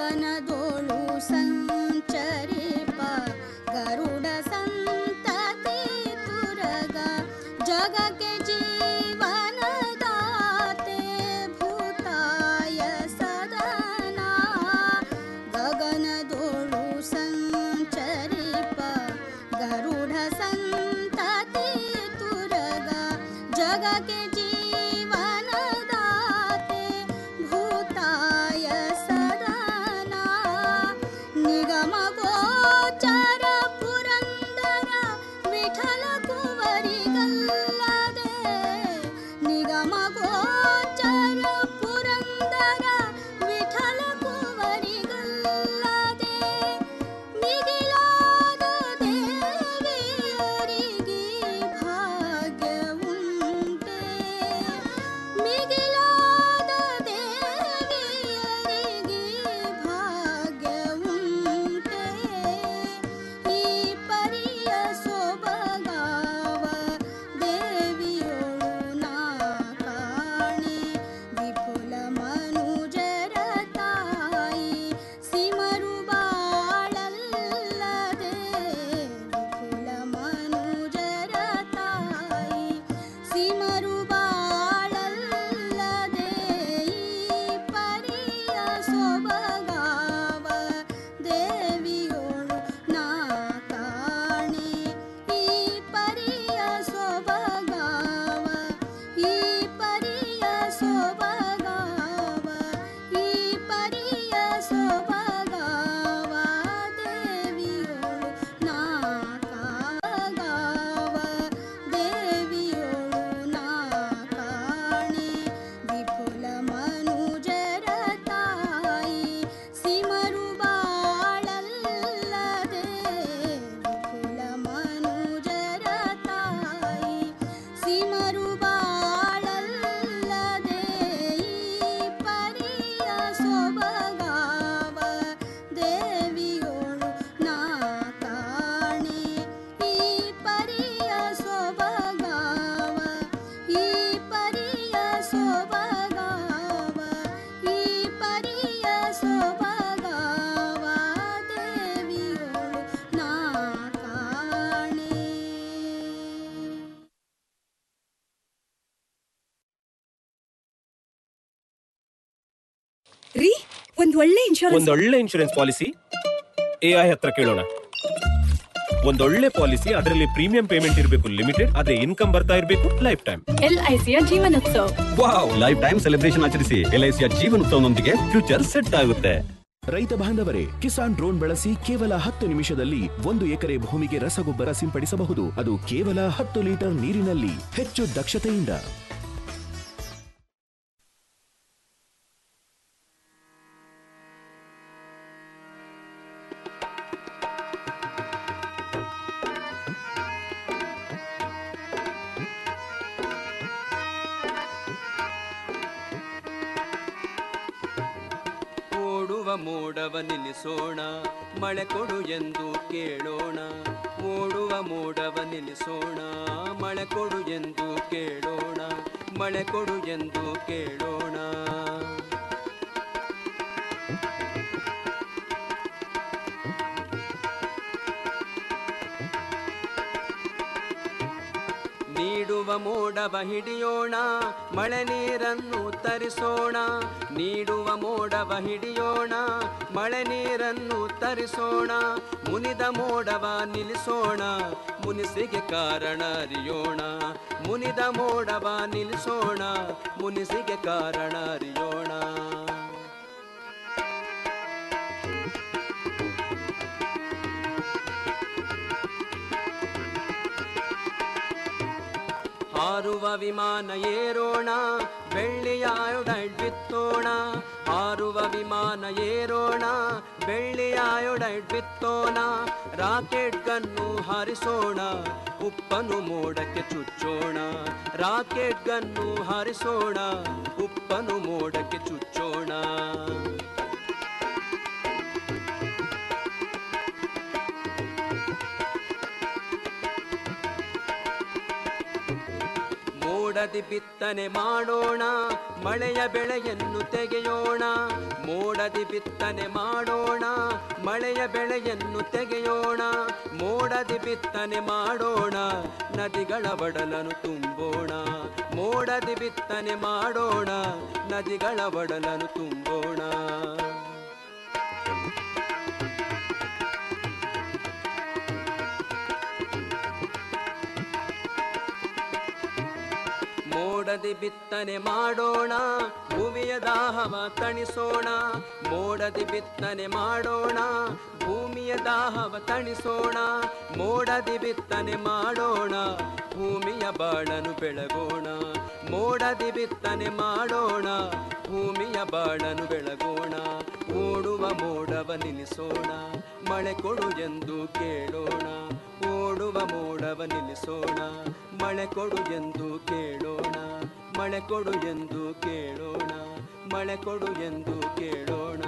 ಗಗನದೋಳು ಸಂಚರಿಪ ಗರುಡ ಸಂತತಿ ತುರಗ ಜಗಕ್ಕೆ ಜೀವನದಾತೆ ಭೂತಾಯ ಸದನ ಗಗನದೋಳು ಸಂಚರಿಪ ಗರುಡ ಸಂತತಿ ತುರಗ ಜಗಕ್ಕೆ ಜೀವನದಾತೆ ಭೂತಾಯ ಸದನ ನಿಗಮ ಗೋಚರ ಪುರಂದರ ವಿಠಲ ಕುವರಿಗಲ್ಲದೆ ನಿಗಮ ಗೋಚರ ಪುರಂದರ ವಿಠಲ ಕುವರಿಗಲ್ಲದೆ ಮಿಗಿಲಾದ ದೇವಿಯರಿಗೆ ಭಾಗ್ಯವುಂಟೆ ಮಿಗಿಲಾದ ದೇವಿಯರಿಗೆ ಭಾಗ್ಯವುಂಟೆ ಈ ಪರಿಯ ಸೊಬಗಾವ ದೇವಿಯೊಳು ನಾ ಕಾಣೆ ವಿಪುಲ ಮನುಜರ ತಾಯಿ ಸಿಮರು ಬಾಳಲ್ಲದೆ ವಿಪುಲ ಮನುಜರ ತಾಯಿ ಸಿಮರು ಬಾಳಲ್ಲದೆ ಈ ಪರಿಯ ಸೊಬಗಾವ ದೇವಿಯೋಳು ನಾ ಕಾಣೆ ಈ ಪರಿಯ ಸೊಬಗಾವ ಈ ಪರಿಯ ಸೊಬಗಾವ ಈ ಪರಿಯ ಸೊಬಗಾವ ದೇವಿಯೋಳು ನಾ ಕಾಗಾವ ದೇವಿಯೋಳು ನಾ ಕಾಣೆ ವಿಪುಲ ಮನುಜರ ತಾಯಿ ಸಿಮರು ಬಾಳಲ್ಲದೆ ವಿಪುಲ ಮನುಜರ ತಾಯಿ ಸಿಮರು ಬಾಳಲ್ಲದೆ ಈ ಪರಿಯ ಸೊಬಗಾವ ದೇವಿಯೋಳು ನಾ ಕಾಣೆ ಈ ಪರಿಯ ಸೊಬಗಾವ ಈ ಪರಿಯ ಸೊಬಗಾವ ಈ ಪರಿಯ ಸೊಬಗಾವ ದೇವಿಯೋಳು ನಾ ಕಾಣೆ ರೀ ಒಂದ್ ಒಳ್ಳೆ ಇನ್ಶೂರೆನ್ಸ್ ಒಂದೊಳ್ಳೆ ಇನ್ಶೂರೆನ್ಸ್ ಪಾಲಿಸಿ ಎ ಐ ಹತ್ರ ಕೇಳೋಣ ಒಂದೊಳ್ಳೆ ಪಾಲಿಸಿ ಅದರಲ್ಲಿ ಪ್ರೀಮಿಯಂ ಪೇಮೆಂಟ್ ಇರಬೇಕು ಲಿಮಿಟೆಡ್ ಅದೇ ಇನ್ಕಮ್ ಬರ್ತಾ ಇರಬೇಕು ಲೈಫ್ ಟೈಮ್ ಎಲ್ ಐ ಸಿಯ Jeevanotsava wow life time celebration ಆಚರಿಸಿ ಎಲ್ಐಸಿಯ ಜೀವನೋತ್ಸವನೊಂದಿಗೆ ಫ್ಯೂಚರ್ ಸೆಟ್ ಆಗುತ್ತೆ ರೈತ ಬಾಂಧವರೇ ಕಿಸಾನ್ ಡ್ರೋನ್ ಬಳಸಿ ಕೇವಲ ಹತ್ತು ನಿಮಿಷದಲ್ಲಿ ಒಂದು ಎಕರೆ ಭೂಮಿಗೆ ರಸಗೊಬ್ಬರ ಸಿಂಪಡಿಸಬಹುದು ಅದು ಕೇವಲ ಹತ್ತು ಲೀಟರ್ ನೀರಿನಲ್ಲಿ ಹೆಚ್ಚು ದಕ್ಷತೆಯಿಂದ ಓಡುವ ಮೋಡವ ನಿಲ್ಲಿಸೋಣ ಮಳೆ ಕೊಡು ಎಂದು ಕೇಳೋಣ ಓಡುವ ಮೋಡವ ನಿಲ್ಲಿಸೋಣ ಮಳೆ ಕೊಡು ಎಂದು ಕೇಳೋಣ ಮಳೆ ಕೊಡು ಎಂದು ಕೇಳೋಣ ನೀಡುವ ಮೋಡವ ಹಿಡಿಯೋಣ ಮಳೆ ನೀರನ್ನು ತರಿಸೋಣ ನೀಡುವ ಮೋಡವ ಹಿಡಿಯೋಣ ಮಳೆ ನೀರನ್ನು ತರಿಸೋಣ ಮುನಿದ ಮೋಡವ ನಿಲ್ಲಿಸೋಣ ಮುನಿಸಿಗೆ ಕಾರಣ ಅರಿಯೋಣ ಮುನಿದ ಮೋಡವ ನಿಲ್ಲಿಸೋಣ ಮುನಿಸಿಗೆ ಕಾರಣ ಅರಿಯೋಣ ಹಾರುವ ವಿಮಾನ ಏರೋಣ ಬೆಳ್ಳಿಯ ಅಯೋಡೈಡ್ ಬಿತ್ತೋಣ ಹಾರುವ ವಿಮಾನ ಏರೋಣ ಬೆಳ್ಳಿಯ ಅಯೋಡೈಡ್ ಬಿತ್ತೋಣ ರಾಕೆಟ್ ಗನ್ನು ಹಾರಿಸೋಣ ಉಪ್ಪನು ಮೋಡಕ್ಕೆ ಚುಚ್ಚೋಣ ರಾಕೆಟ್ ಗನ್ನು ಹಾರಿಸೋಣ ಉಪ್ಪನು ಮೋಡಕ್ಕೆ ಚುಚ್ಚೋಣ ಮೋಡ ಮೋಡದಿ ಬಿತ್ತನೆ ಮಾಡೋಣ ಮಳೆಯ ಬೆಳೆಯನ್ನು ತೆಗೆಯೋಣ ಮೋಡದಿ ಬಿತ್ತನೆ ಮಾಡೋಣ ಮಳೆಯ ಬೆಳೆಯನ್ನು ತೆಗೆಯೋಣ ಮೋಡದಿ ಬಿತ್ತನೆ ಮಾಡೋಣ ನದಿಗಳ ಒಡಲನ್ನು ತುಂಬೋಣ ಮೋಡದಿ ಬಿತ್ತನೆ ಮಾಡೋಣ ನದಿಗಳ ಒಡಲನ್ನು ತುಂಬೋಣ ಮೋಡದಿ ಬಿತ್ತನೆ ಮಾಡೋಣ ಭೂಮಿಯ ದಾಹವ ತಣಿಸೋಣ ಮೋಡದಿ ಬಿತ್ತನೆ ಮಾಡೋಣ ಭೂಮಿಯ ದಾಹವ ತಣಿಸೋಣ ಮೋಡದಿ ಬಿತ್ತನೆ ಮಾಡೋಣ ಭೂಮಿಯ ಬಾಳನು ಬೆಳಗೋಣ ಮೋಡದಿ ಬಿತ್ತನೆ ಮಾಡೋಣ ಭೂಮಿಯ ಬಾಳನು ಬೆಳಗೋಣ ಓಡುವ ಮೋಡವ ನಿಲ್ಲಿಸೋಣ ಮಳೆ ಕೊಡು ಎಂದು ಕೇಳೋಣ ಓಡುವ ಮೋಡವ ನಿಲ್ಲಿಸೋಣ ಮಳೆ ಕೊಡು ಎಂದು ಕೇಳೋಣ ಮಳೆ ಕೊಡು ಎಂದು ಕೇಳೋಣ ಮಳೆ ಕೊಡು ಎಂದು ಕೇಳೋಣ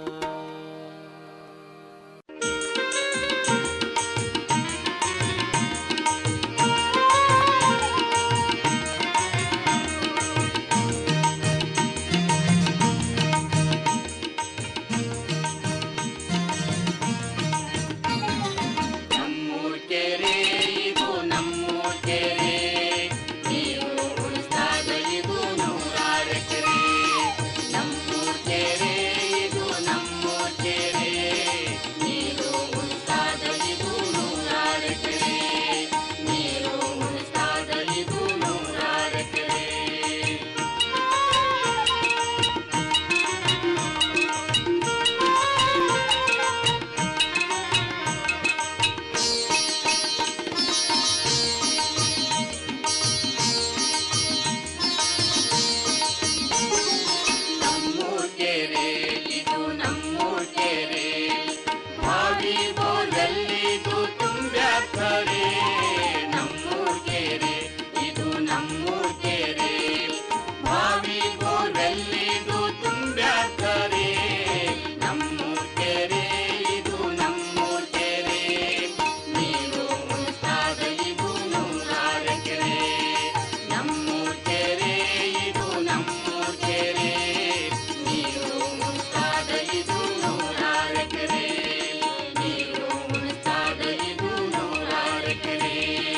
ನಮ್ಮೂರ್ ಕೆರೆ ಇದು ನಮ್ಮೂರ್ ಕೆರೆ ನೀರು ಉಳಿಸ್ದಾಗ ಇದು ನೂರಾರು ಎಕರೆ ನಮ್ಮೂರ್ ಕೆರೆ ಇದು ನಮ್ಮೂರ್ ಕೆರೆ ನೀರು ಉಳಿಸ್ದಾಗ ಇದು ನೂರಾರು ಎಕರೆ ನೀರು ಉಳಿಸ್ದಾಗ ಇದು ನೂರಾರು ಎಕರೆ ನಮ್ಮೂರ್ ಕೆರೆ ಇದು ನಮ್ಮೂರ್ ಕೆರೆ ಬಾವಿ ಬೋರ್ವೆಲ್ಲಿದು ತುಂಬ್ಯಾಕರೆ ನಮ್ಮೂರ್ ಕೆರೆ ಇದು ನಮ್ಮೂರ್ ಕೆರೆ ಬಾವಿ ಬೋರ್ವೆಲ್ಲಿದು ತುಂಬ್ಯಾಕರೆ ನಮ್ಮೂರ್ ಕೆರೆ ಇದು ನಮ್ಮೂರ್ ಕೆರೆ ನೀರು ಉಳಿಸ್ದಾಗ ಇದು ನೂರಾರು ಎಕರೆ ನಮ್ಮೂರ್ ಕೆರೆ ಇದು ನಮ್ಮೂರ್ ಕೆರೆ ನೀರು ಉಳಿಸ್ದಾಗ ಇದು ನೂರಾರು ಎಕರೆ ನೀರು ಉಳಿಸ್ದಾಗ ಇದು ನೂರಾರು ಎಕರೆ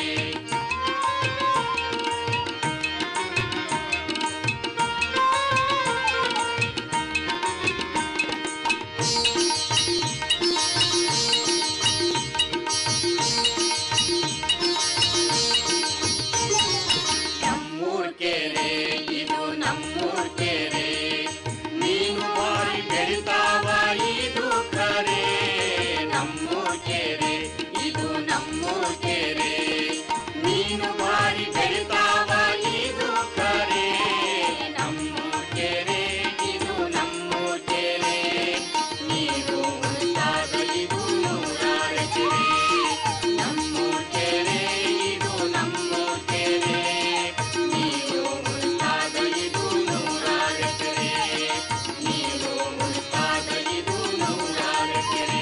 ನಮ್ಮೂರ್ ಕೆರೆ ಇದು ನಮ್ಮೂರ್ ಕೆರೆ ಮೀನು ಬಾರಿ ಬೆಳಿತಾವ ಇದು ಕರೆ ನಮ್ಮೂರ್ ಕೆರೆ ಇದು ನಮ್ಮೂರ್ ಕೆರೆ ಮೀನು ಬಾರಿ ಬೆಳಿತಾವ ಇದು ಕರೆ ನಮ್ಮೂರ್ ಕೆರೆ ಇದು ನಮ್ಮೂರ್ ಕೆರೆ ನೀರು ಉಳಿದಾಗ ಇದು ನೂರಾರು ಎಕರೆ ನಮ್ಮೂರ್ ಕೆರೆ ಇದು ನಮ್ಮೂರ್ ಕೆರೆ ನೀರು ಉಳಿದಾಗ ಇದು ನೂರಾರು ಎಕರೆ ನೀರು ಉಳಿದಾಗ ಇದು ನೂರಾರು ಎಕರೆ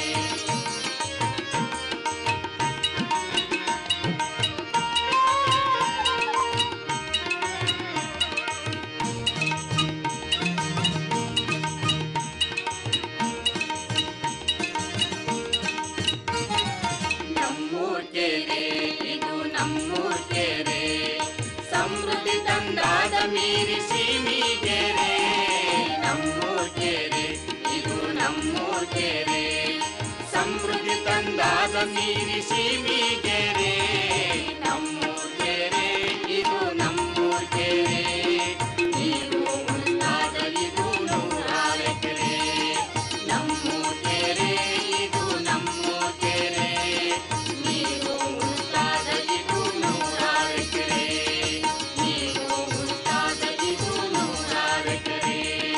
ನಮ್ಮೂರ್ ಕೆರೆ ಇದು ನಮ್ಮೂರ್ ಕೆರೆ ಸಮೃದ್ಧಿ ತಂದಾದ ಮೀರಿ ಸೀಮಿಗೆರೆ ನಮ್ಮೂರ್ ಕೆರೆ ಇದು ನಮ್ಮೂರ್ ಕೆರೆ ಸಮೃದ್ಧಿ ತಂದಾದ ಮೀರಿ ಸೀಮಿಗೆರೆ ನಮ್ಮೂರ್ ಕೆರೆ ಇದು ನಮ್ಮೂರ್ ಕೆರೆ ನೀರು ಉಳಿದಾಗ ಇದು ನೂರಾರು ಎಕರೆ ನಮ್ಮೂರ್ ಕೆರೆ ಇದು ನಮ್ಮೂರ್ ಕೆರೆ ನೀರು ಉಳಿದಾಗ ಇದು ನೂರಾರು ಎಕರೆ ನೀರು ಉಳಿದಾಗ ಇದು ನೂರಾರು ಎಕರೆ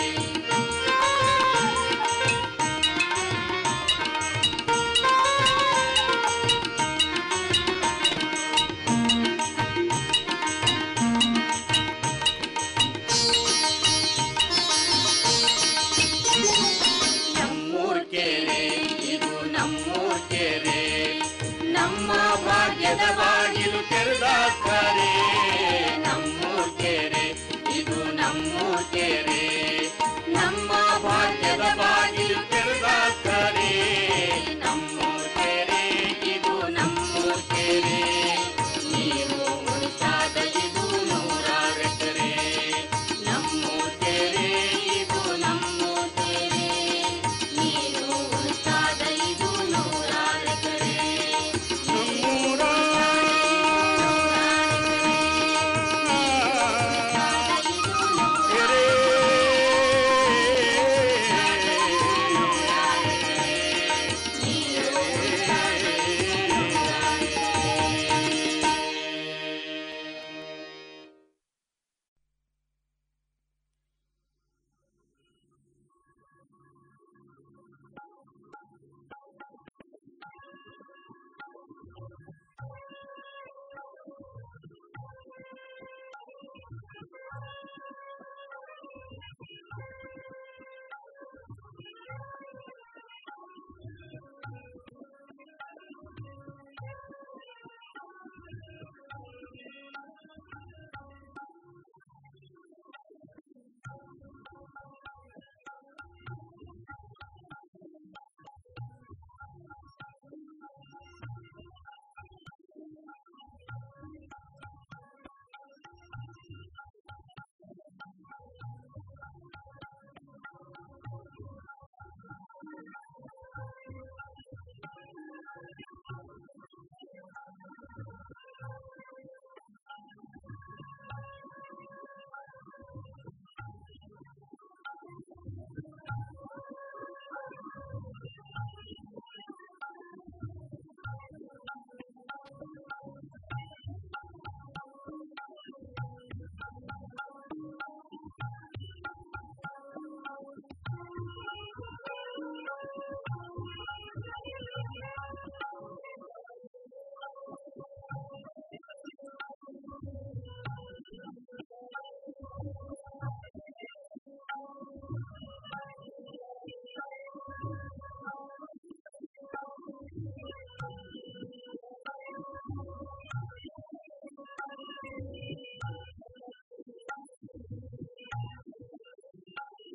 ನಮ್ಮೂರ್ ಕೆರೆ ಇದು ನಮ್ಮೂರ್ ಕೆರೆ ನಮ್ಮ ಭಾಗ್ಯದ ಬಾಗಿಲು ತೆರೆದಾಕರೆ ನಮ್ಮೂರ್